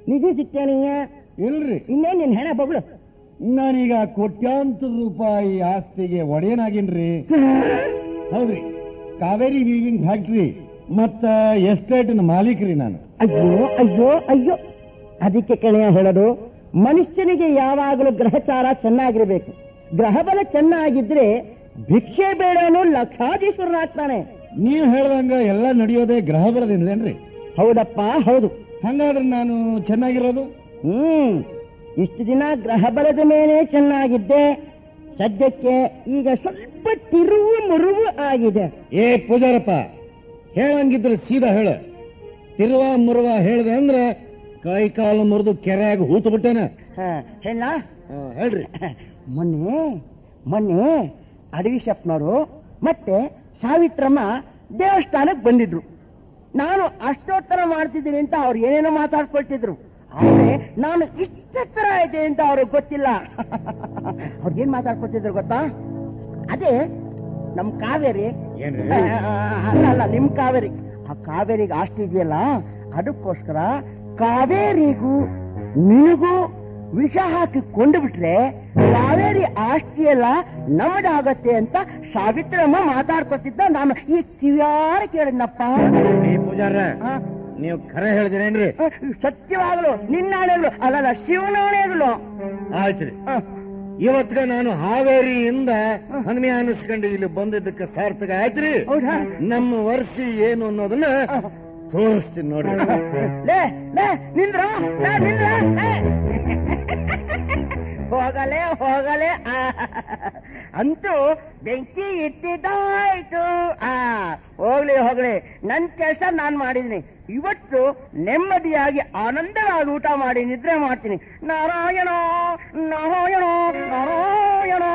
ನಿಧಿ ಸಿಗ್ತೇನೀಯ ಇಲ್ರಿ ಇನ್ನೇನ್ ನಿನ್ ಹೆಣ ಬಗಳು ನಾನೀಗ ಕೋಟ್ಯಾಂತರ ರೂಪಾಯಿ ಆಸ್ತಿಗೆ ಒಡೆಯನಾಗಿನ್ರಿ ಹೌದ್ರಿ ಕಾವೇರಿ ವೀವಿಂಗ್ ಫ್ಯಾಕ್ಟ್ರಿ ಮತ್ತ ಎಸ್ಟೇಟಿನ ಮಾಲೀಕರಿ ನಾನು ಅಯ್ಯೋ ಅಯ್ಯೋ ಅಯ್ಯೋ ಅದಕ್ಕೆ ಕಣೆಯ ಹೇಳೋದು ಮನುಷ್ಯನಿಗೆ ಯಾವಾಗಲೂ ಗ್ರಹಚಾರ ಚೆನ್ನಾಗಿರ್ಬೇಕು ಗ್ರಹಬಲ ಚೆನ್ನಾಗಿದ್ರೆ ಭಿಕ್ಷೆ ಬೇಡವನು ಲಕ್ಷಾಧೀಶ್ವರನಾಗ್ತಾನೆ ನೀವ್ ಹೇಳ್ದಂಗ ಎಲ್ಲ ನಡೆಯೋದೇ ಗ್ರಹ ಬಲದಿಂದಲೇನ್ರಿ ಹೌದಪ್ಪ ಹೌದು ಹಂಗಾದ್ರೆ ನಾನು ಚೆನ್ನಾಗಿರೋದು ಹ್ಮ್ ಇಷ್ಟು ದಿನ ಗ್ರಹಬಲದ ಮೇಲೆ ಚೆನ್ನಾಗಿದ್ದೆ ಸದ್ಯಕ್ಕೆ ಈಗ ಸ್ವಲ್ಪ ತಿರುವು ಮುರುವು ಆಗಿದೆ ಏ ಪೂಜಾರಪ್ಪ ಹೇಳಂಗಿದ್ರೆ ಸೀದಾ ಹೇಳ ತಿರುವ ಮುರುವ ಹೇಳ್ದೆ ಅಂದ್ರೆ ಕೈ ಕಾಲು ಮುರಿದು ಕೆರೆಯಾಗ ಹೂತು ಬಿಟ್ಟೇನ ಹ, ಹೇಳ ಆ, ಹೇಳ್ರಿ ಮೊನ್ನೆ ಮೊನ್ನೆ ಅಡವಿ ಶಪ್ನವರು ಮತ್ತೆ ಸಾವಿತ್ರಮ್ಮ ದೇವಸ್ಥಾನಕ್ಕೆ ಬಂದಿದ್ರು ನಾನು ಅಷ್ಟೋತ್ತರ ಮಾಡ್ತಿದ್ದೀನಿ ಅಂತ ಅವ್ರು ಏನೇನೋ ಮಾತಾಡ್ಕೊಳ್ತಿದ್ರು ಆದ್ರೆ ನಾನು ಇಷ್ಟೆತ್ತರ ಇದೆ ಅಂತ ಅವ್ರಿಗೆ ಗೊತ್ತಿಲ್ಲ ಅವ್ರಿಗೇನ್ ಮಾತಾಡ್ಕೊಳ್ತಿದ್ರು ಗೊತ್ತಾ ಅದೇ ನಮ್ ಕಾವೇರಿ ಏನ್ರಿ? ಆ, ಆ, ಅಲ್ಲ ಅಲ್ಲ ನಿಮ್ ಕಾವೇರಿ ಆ ಕಾವೇರಿಗೆ ಆಸ್ತಿ ಇದೆಯಲ್ಲ ಅದಕ್ಕೋಸ್ಕರ ಕಾವೇರಿಗೂ ನಿನಗೂ ವಿಷ ಹಾಕಿ ಕೊಂಡು ಬಿಟ್ರೆ ಕಾವೇರಿ ಆಸ್ತಿ ಎಲ್ಲ ನಮ್ಮದಾಗತ್ತೆ ಅಂತ ಸಾವಿತ್ರಮ್ಮ ಮಾತಾಡ್ಕೊತಿದ್ದ ನಾನು ಈ ಕಿವಿಯಾರ ಕೇಳಿದ್ನಪ್ಪ ಏ ಪೂಜಾರ ಆ, ನೀವು ಖರೆ ಹೇಳಿದ್ರೇನ್ರಿ ಆ, ಸತ್ಯವಾಗಲು ನಿನ್ನಾಣೆಗಳು ಅಲ್ಲಲ್ಲ ಶಿವನಾಣೆಗಳು ಆಯ್ತ್ರಿ ಆ, ಇವತ್ಗ ನಾನು ಹಾವೇರಿಯಿಂದ ಹನುಮೆ ಅನಿಸ್ಕೊಂಡು ಇಲ್ಲಿ ಬಂದಿದ್ದಕ್ಕೆ ಸಾರ್ಥಕ ಆಯ್ತ್ರಿ ಹೌದಾ ನಮ್ಮ ವರ್ಷಿ ಏನು ಅನ್ನೋದನ್ನ ತೋರಿಸ್ತೀನಿ ನೋಡ್ರಿ ಲೇ ಲೇ ನಿಂದ್ರ ಲೇ, ನಿಂದ್ರ ಲೇ. ಹೋಗಲೇ ಹೋಗಲೇ ಆ, ಅಂತೂ ಬೆಂಕಿ ಇಟ್ಟಿದ್ದಾಯ್ತು ಆ ಹೋಗ್ಲಿ ಹೋಗ್ಲಿ ನನ್ ಕೆಲಸ ನಾನ್ ಮಾಡಿದೀನಿ ಇವತ್ತು ನೆಮ್ಮದಿಯಾಗಿ ಆನಂದವಾಗಿ ಊಟ ಮಾಡಿ ನಿದ್ರೆ ಮಾಡ್ತೀನಿ ನಾರಾಯಣ ನಾರಾಯಣ ನಾರಾಯಣ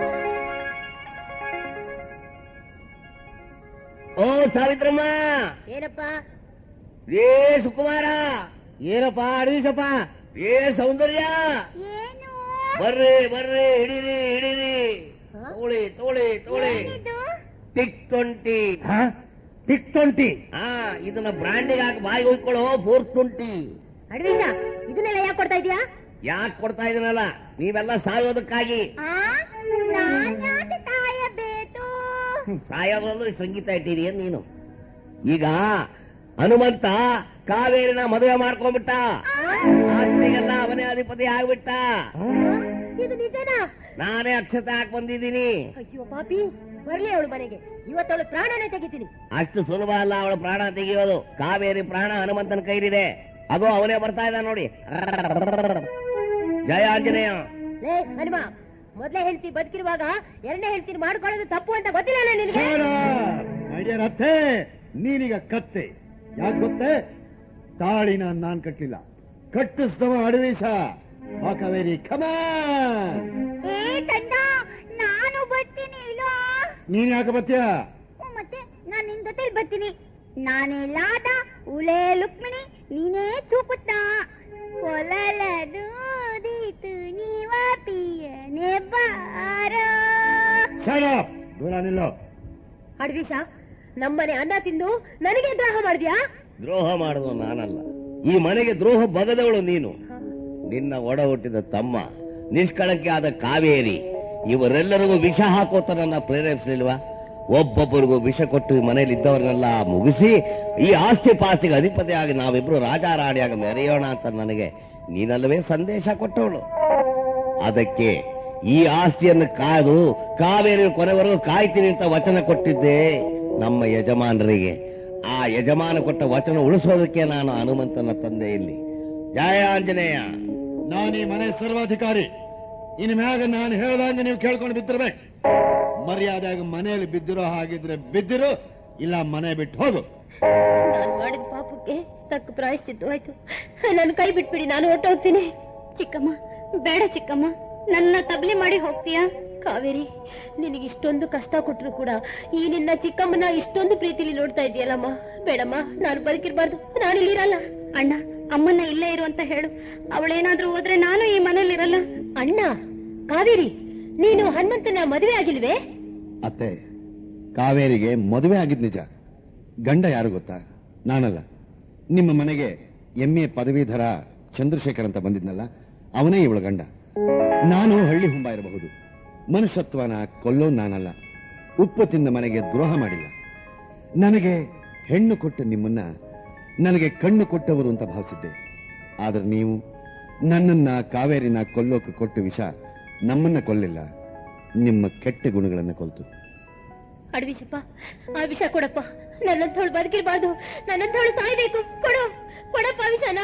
ಓ ಸಾವಿತ್ರಮ್ಮ ಏನಪ್ಪ ಏ ಸುಕುಮಾರ ಏನಪ್ಪ ಅಡವಿಸಪ್ಪ ಏ ಸೌಂದರ್ಯ ಏನು ಬರ್ರಿ ಬರ್ರಿ ಹಿಡೀರಿ ಹಿಡೀರಿ ತೋಳಿ ತೋಳಿ ತೋಳಿ ಟಿಕ್ ಟ್ವೆಂಟಿ ಟಿಕ್ ಟ್ವೆಂಟಿ ಹಾ ಇದನ್ನ ಬ್ರಾಂಡಿಗೆ ಹಾಕಿ ಬಾಯಿಗೆ ಹೋಯ್ಕೊಳ್ಳೋ ಫೋರ್ ಟ್ವೆಂಟಿ ಅಡ್ವೇಶ ಇದನ್ನೆಲ್ಲ ಯಾಕೆ ಕೊಡ್ತಾ ಇದೀಯಾ ಯಾಕೆ ಕೊಡ್ತಾ ಇದೀನಲ್ಲ ನೀವೆಲ್ಲ ಸಾಯೋದಕ್ಕಾಗಿ ಆ ನಾನ್ ಯಾಕೆ ಕಾಯಬೇಕು ಸಾಯೋದು ಅಂದ್ರೆ ಸಂಗೀತ ಇಟ್ಟಿದೀಯ ನೀನು ಈಗ ಹನುಮಂತ ಕಾವೇರಿನ ಮದುವೆ ಮಾಡ್ಕೊಂಡ್ಬಿಟ್ಟ ಆಸ್ತಿಗೆಲ್ಲ ಅವನೇ ಅಧಿಪತಿ ಆಗ್ಬಿಟ್ಟ ಇದು ನಿಜನಾ ನಾನೇ ಅಕ್ಷತೆ ಹಾಕಿ ಬಂದಿದ್ದೀನಿ ಅಯ್ಯೋ ಪಾಪಿ ಬರ್ಲಿ ಅವಳು ಮನೆಗೆ ಇವತ್ತವಳು ಪ್ರಾಣನೇ ತೆಗಿತೀನಿ ಅಷ್ಟು ಸುಲಭ ಅಲ್ಲ ಅವಳ ಪ್ರಾಣ ತೆಗೆಯೋದು ಕಾವೇರಿ ಪ್ರಾಣ ಹನುಮಂತನ ಕೈಲಿದೆ ಅದು ಅವನೇ ಬರ್ತಾ ಇದ್ದ ನೋಡಿ ಜಯ ಆಂಜನೇಯ ಲೇ ಹನುಮ ಮೊದ್ಲೇ ಹೇಳ್ತಿ ಬದುಕಿರುವಾಗ ಎರಡನೇ ಹೇಳ್ತೀನಿ ಮಾಡ್ಕೊಳ್ಳೋದು ತಪ್ಪು ಅಂತ ಗೊತ್ತಿಲ್ಲ ನಿನಗೆ ಐಡಿಯಾ ಅತ್ತೆ ನೀನೀಗ ಕತ್ತೆ ಯಾಕೆ ಗೊತ್ತೇ ತಾಳಿನ ನಾನ್ ಕಟ್ಟಲಿಲ್ಲ ಕಟ್ಟಿಸ್ತವ ಅಡವೀಸ ಆ ಕಾವೇರಿ ಕಮಾನ್ ಏ ತಂಡ ನಾನು ಬರ್ತೀನಿ ಇಲ್ಲ ನೀನ್ ಯಾಕೆ ಬತ್ತೀಯ ಮತ್ತೆ ನಾನ್ ನಿನ್ ಜೊತೆಲಿ ಬರ್ತೀನಿ ನಾನೇ ಲಾದ ಉಳೆ ಲುಕ್ಮಿಣಿ ನೀನೇ ಚೂಪುತ್ತ ಕೊಲಲದೂದೀತು ನೀವ ಪಿಯನೆ ಬಾರೋ ಶಾಡಪ್ ದೂರ ನಿಲ್ಲೋ ಅಡ್ವಿಷ ನಮ್ಮನೆ ಅನ್ನ ತಿಂದು ನನಗೆ ದ್ರೋಹ ಮಾಡಿದ್ಯಾ ದ್ರೋಹ ಮಾಡುದು ನಾನಲ್ಲ ಈ ಮನೆಗೆ ದ್ರೋಹ ಬಗದವಳು ನೀನು ನಿನ್ನ ಒಡ ಹುಟ್ಟಿದ ತಮ್ಮ ನಿಷ್ಕಳಂಕೆ ಆದ ಕಾವೇರಿ ಇವರೆಲ್ಲರಿಗೂ ವಿಷ ಹಾಕೋತ ನನ್ನ ಪ್ರೇರೇಪಿಸಲಿಲ್ವಾ ಒಬ್ಬೊಬ್ಬರಿಗೂ ವಿಷ ಕೊಟ್ಟು ಈ ಮನೇಲಿ ಇದ್ದವರನ್ನೆಲ್ಲ ಮುಗಿಸಿ ಈ ಆಸ್ತಿ ಪಾಸ್ತಿಗೆ ಅಧಿಪತಿಯಾಗಿ ನಾವಿಬ್ರು ರಾಜಾರಾಣಿಯಾಗಿ ಮೆರೆಯೋಣ ಅಂತ ನನಗೆ ನೀನಲ್ಲವೇ ಸಂದೇಶ ಕೊಟ್ಟವಳು ಅದಕ್ಕೆ ಈ ಆಸ್ತಿಯನ್ನು ಕಾದು ಕಾವೇರಿ ಕೊನೆವರೆಗೂ ಕಾಯ್ತೀನಿ ಅಂತ ವಚನ ಕೊಟ್ಟಿದ್ದೆ ನಮ್ಮ ಯಜಮಾನರಿಗೆ ಆ ಯಜಮಾನ ಕೊಟ್ಟ ವಚನ ಉಳಿಸೋದಕ್ಕೆ ನಾನು ಹನುಮಂತನ ತಂದೆ ಇಲ್ಲಿ ಜಯ ಆಂಜನೇಯ ನಾನು ಈ ಮನೆ ಸರ್ವಾಧಿಕಾರಿ ಇನ್ ಮ್ಯಾಗ ನಾನು ಹೇಳ್ದಂಗೆ ನೀವು ಕೇಳ್ಕೊಂಡು ಬಿದ್ದಿರ್ಬೇಕು ಮರ್ಯಾದೆಯಾಗಿ ಮನೆಯಲ್ಲಿ ಬಿದ್ದಿರೋ ಹಾಗಿದ್ರೆ ಬಿದ್ದಿರು ಇಲ್ಲ ಮನೆ ಬಿಟ್ಟು ಹೋಗು ನಾನು ಮಾಡಿದ ಪಾಪಕ್ಕೆ ತಕ್ಕ ಪ್ರಾಯಶ್ಚಿತ್ತವಾಯ್ತು ನನ್ನ ಕೈ ಬಿಟ್ಬಿಡಿ ನಾನು ಹೊರಟೋಗ್ತೀನಿ ಚಿಕ್ಕಮ್ಮ ಬೇಡ ಚಿಕ್ಕಮ್ಮ ನನ್ನ ತಬ್ಲಿ ಮಾಡಿ ಹೋಗ್ತೀಯಾ ಕಾವೇರಿ ನಿನಗೆ ಇಷ್ಟೊಂದು ಕಷ್ಟ ಕೊಟ್ರು ಕೂಡ ಈ ನಿನ್ನ ಚಿಕ್ಕಮ್ಮನ ಇಷ್ಟೊಂದು ಪ್ರೀತಿಲಿ ನೋಡ್ತಾ ಇದೆಯಲ್ಲಮ್ಮ ಬೇಡಮ್ಮ ನಾನು ಬದುಕಿರ್ಬಾರ್ದು ನಾನು ಇಲ್ಲಿರಲ್ಲ ಅಣ್ಣ ಅಮ್ಮನ್ನ ಇಲ್ಲೇ ಇರು ಅಂತ ಹೇಳು ಅವಳೇನಾದ್ರೂ ಹೋದ್ರೆ ನಾನು ಈ ಮನೇಲಿ ಇರಲ್ಲ ಅಣ್ಣ ಕಾವೇರಿ ನೀನು ಹನುಮಂತನ ಮದುವೆ ಆಗಿಲ್ವೇ ಅತ್ತೆ ಕಾವೇರಿಗೆ ಮದುವೆ ಆಗಿದ್ ನಿಜ ಗಂಡ ಯಾರು ಗೊತ್ತಾ ನಾನಲ್ಲ ನಿಮ್ಮ ಮನೆಗೆ ಎಂ ಎ ಪದವೀಧರ ಚಂದ್ರಶೇಖರ್ ಅಂತ ಬಂದಿದ್ನಲ್ಲ ಅವನೇ ಇವಳ ಗಂಡ ನಾನು ಹಳ್ಳಿ ಹುಂಬ ಇರಬಹುದು ಮನುಷ್ಯತ್ವನ ಕೊಲ್ಲೋ ನಾನಲ್ಲ ಉಪ್ಪು ತಿಂದ ಮನೆಗೆ ದ್ರೋಹ ಮಾಡಿಲ್ಲ ನನಗೆ ಹೆಣ್ಣು ಕೊಟ್ಟ ನಿಮ್ಮನ್ನ ನನಗೆ ಕಣ್ಣು ಕೊಟ್ಟವರು ಅಂತ ಭಾವಿಸಿದ್ದೆ ಆದ್ರೆ ನೀವು ನನ್ನನ್ನ ಕಾವೇರಿನ ಕೊಲ್ಲೋಕೆ ಕೊಟ್ಟು ವಿಷ ನಮ್ಮನ್ನ ಕೊಲ್ಲಿಲ್ಲ ನಿಮ್ಮ ಕೆಟ್ಟ ಗುಣಗಳನ್ನ ಕೊಲ್ತು ಅಡ್ವಿಷಪ್ಪ ಆ ವಿಷ ಕೊಡಪ್ಪ ನನ್ನಂಥವಳು ಬದುಕಿರ್ಬಾರ್ದು ನನ್ನಂಥವಳು ಸಾಯ್ಬೇಕು ಕೊಡು ಕೊಡಪ್ಪ ಆ ವಿಷನ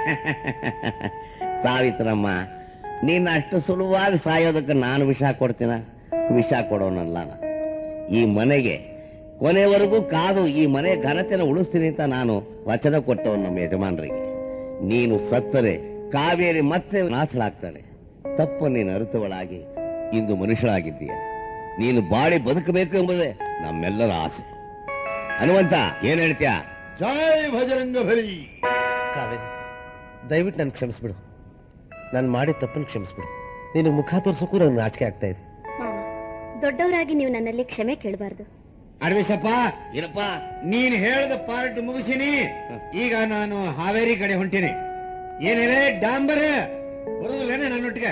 ಸಾವಿತ್ರಮ್ಮ ನೀನ್ ಅಷ್ಟು ಸುಲಭವಾಗಿ ಸಾಯೋದಕ್ಕೆ ನಾನು ವಿಷ ಕೊಡ್ತೀನ ವಿಷ ಕೊಡೋನಲ್ಲ ನಾ. ಈ ಮನೆಗೆ ಕೊನೆವರೆಗೂ ಕಾದು ಈ ಮನೆ ಘನತೆನ ಉಳಿಸ್ತೀನಿ ಅಂತ ನಾನು ವಚನ ಕೊಟ್ಟವನು ನಮ್ಮ ಯಜಮಾನರಿಗೆ ನೀನು ಸತ್ತರೆ ಕಾವೇರಿ ಮತ್ತೆ ನಾಥಳಾಗ್ತಾಳೆ ತಪ್ಪು ನೀನು ಅರಿತವಳಾಗಿ ಇಂದು ಮನುಷ್ಯಳಾಗಿದ್ದೀಯ ನೀನು ಬಾಳಿ ಬದುಕಬೇಕು ಎಂಬುದೇ ನಮ್ಮೆಲ್ಲರ ಆಸೆ ಹನುಮಂತ ಏನ್ ಹೇಳ್ತೀಯ ಜೈ ಭಜರಂಗ ಬಲಿ ಕಾವೇರಿ ದಯವಿಟ್ಟು ನನ್ಗೆ ಕ್ಷಮಿಸ್ಬಿಡು ನಾನು ಮಾಡಿದ ತಪ್ಪನ್ನು ಕ್ಷಮಿಸ್ಬಿಡು ನಿನಗೆ ಮುಖ ತೋರ್ಸೋಕ್ಕೂ ನನಗೆ ನಾಚಿಕೆ ಆಗ್ತಾ ಇದೆ ಮಾವ ದೊಡ್ಡವರಾಗಿ ನೀವು ನನ್ನಲ್ಲಿ ಕ್ಷಮೆ ಕೇಳಬಾರ್ದು ಅಡವಿಸಪ್ಪ ಏನಪ್ಪ ನೀನ್ ಹೇಳ್ದ ಪಾರ್ಟ್ ಮುಗಿಸಿನಿ ಈಗ ನಾನು ಹಾವೇರಿ ಕಡೆ ಹೊಂಟೀನಿ ಏನಿದೆ ಡಾಂಬರ್ ಬರುದಿಲ್ಲೇನೆ ನನ್ನೊಟ್ಟಿಗೆ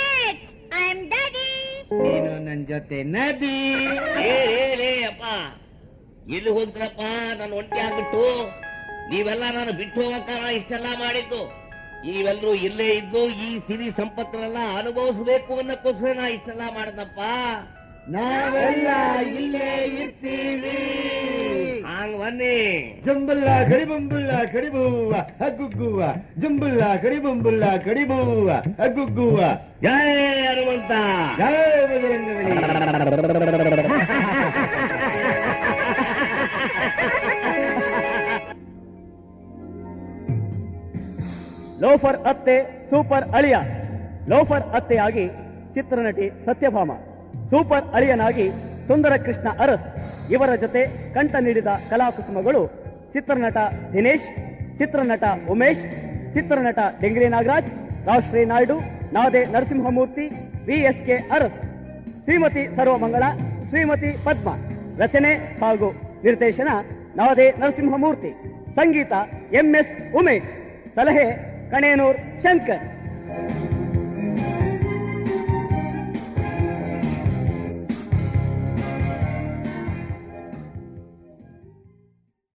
ನೀನು ನನ್ ಜೊತೆ ನದಿ ಏ, ಏ, ಲೇ, ಅಪ್ಪ ಎಲ್ಲಿ ಹೋಗ್ತೀರಪ್ಪ ನಾನು ಒಂಟಿ ಆಗ್ಬಿಟ್ಟು ನೀವೆಲ್ಲ ನಾನು ಬಿಟ್ಟು ಹೋಗಕ್ಕಾರ ಇಷ್ಟೆಲ್ಲ ಮಾಡಿದ್ದು ನೀವೆಲ್ಲರೂ ಇಲ್ಲೇ ಇದ್ದು ಈ ಸಿರಿ ಸಂಪತ್ತನ್ನೆಲ್ಲ ಅನುಭವಿಸಬೇಕು ಅನ್ನಕ್ಕೋಸ್ಕರ ನಾ ಇಷ್ಟೆಲ್ಲ ಮಾಡದಪ್ಪ ನಾವೆಲ್ಲ ಇಲ್ಲೇ ಇರ್ತೀವಿ ಹಂಗ ಬನ್ನಿ ಜಂಬುಲ್ಲ ಕಡಿಬೊಂಬುಲ್ಲ ಕಡಿಬೂವ ಹಗ್ಗುಗ್ಗುವ ಜಂಬುಲ್ಲ ಕಡಿಬೊಂಬುಲ್ಲ ಕಡಿಬೂವ ಹಗ್ಗುಗ್ಗುವ ಜಯ ಹನುಮಂತ ಜಯ ಬಜರಂಗಬಲಿ ಲೋಫರ್ ಅತ್ತೆ ಸೂಪರ್ ಅಳಿಯ ಲೋಫರ್ ಅತ್ತೆಯಾಗಿ ಚಿತ್ರನಟಿ ಸತ್ಯಭಾಮ ಸೂಪರ್ ಅಳಿಯನಾಗಿ ಸುಂದರ ಕೃಷ್ಣ ಅರಸ್ ಇವರ ಜೊತೆ ಕಂಠ ನೀಡಿದ ಕಲಾಕುಸುಮಗಳು ಚಿತ್ರನಟ ದಿನೇಶ್ ಚಿತ್ರನಟ ಉಮೇಶ್ ಚಿತ್ರನಟ ಡೆಂಗ್ರಿ ನಾಗರಾಜ್ ರಾಷ್ಟ್ರೀ ನಾಯ್ಡು ನಾದೆ Narasimhamurthy V S K Urs Shrimati Sarvamangala Shrimati Padma ರಚನೆ ಹಾಗೂ ನಿರ್ದೇಶನ ನಾದೆ ನರಸಿಂಹಮೂರ್ತಿ ಸಂಗೀತ ಎಂಎಸ್ ಉಮೇಶ್ ಸಲಹೆ ಕಣೇನೂರ್ ಶಂಕರ್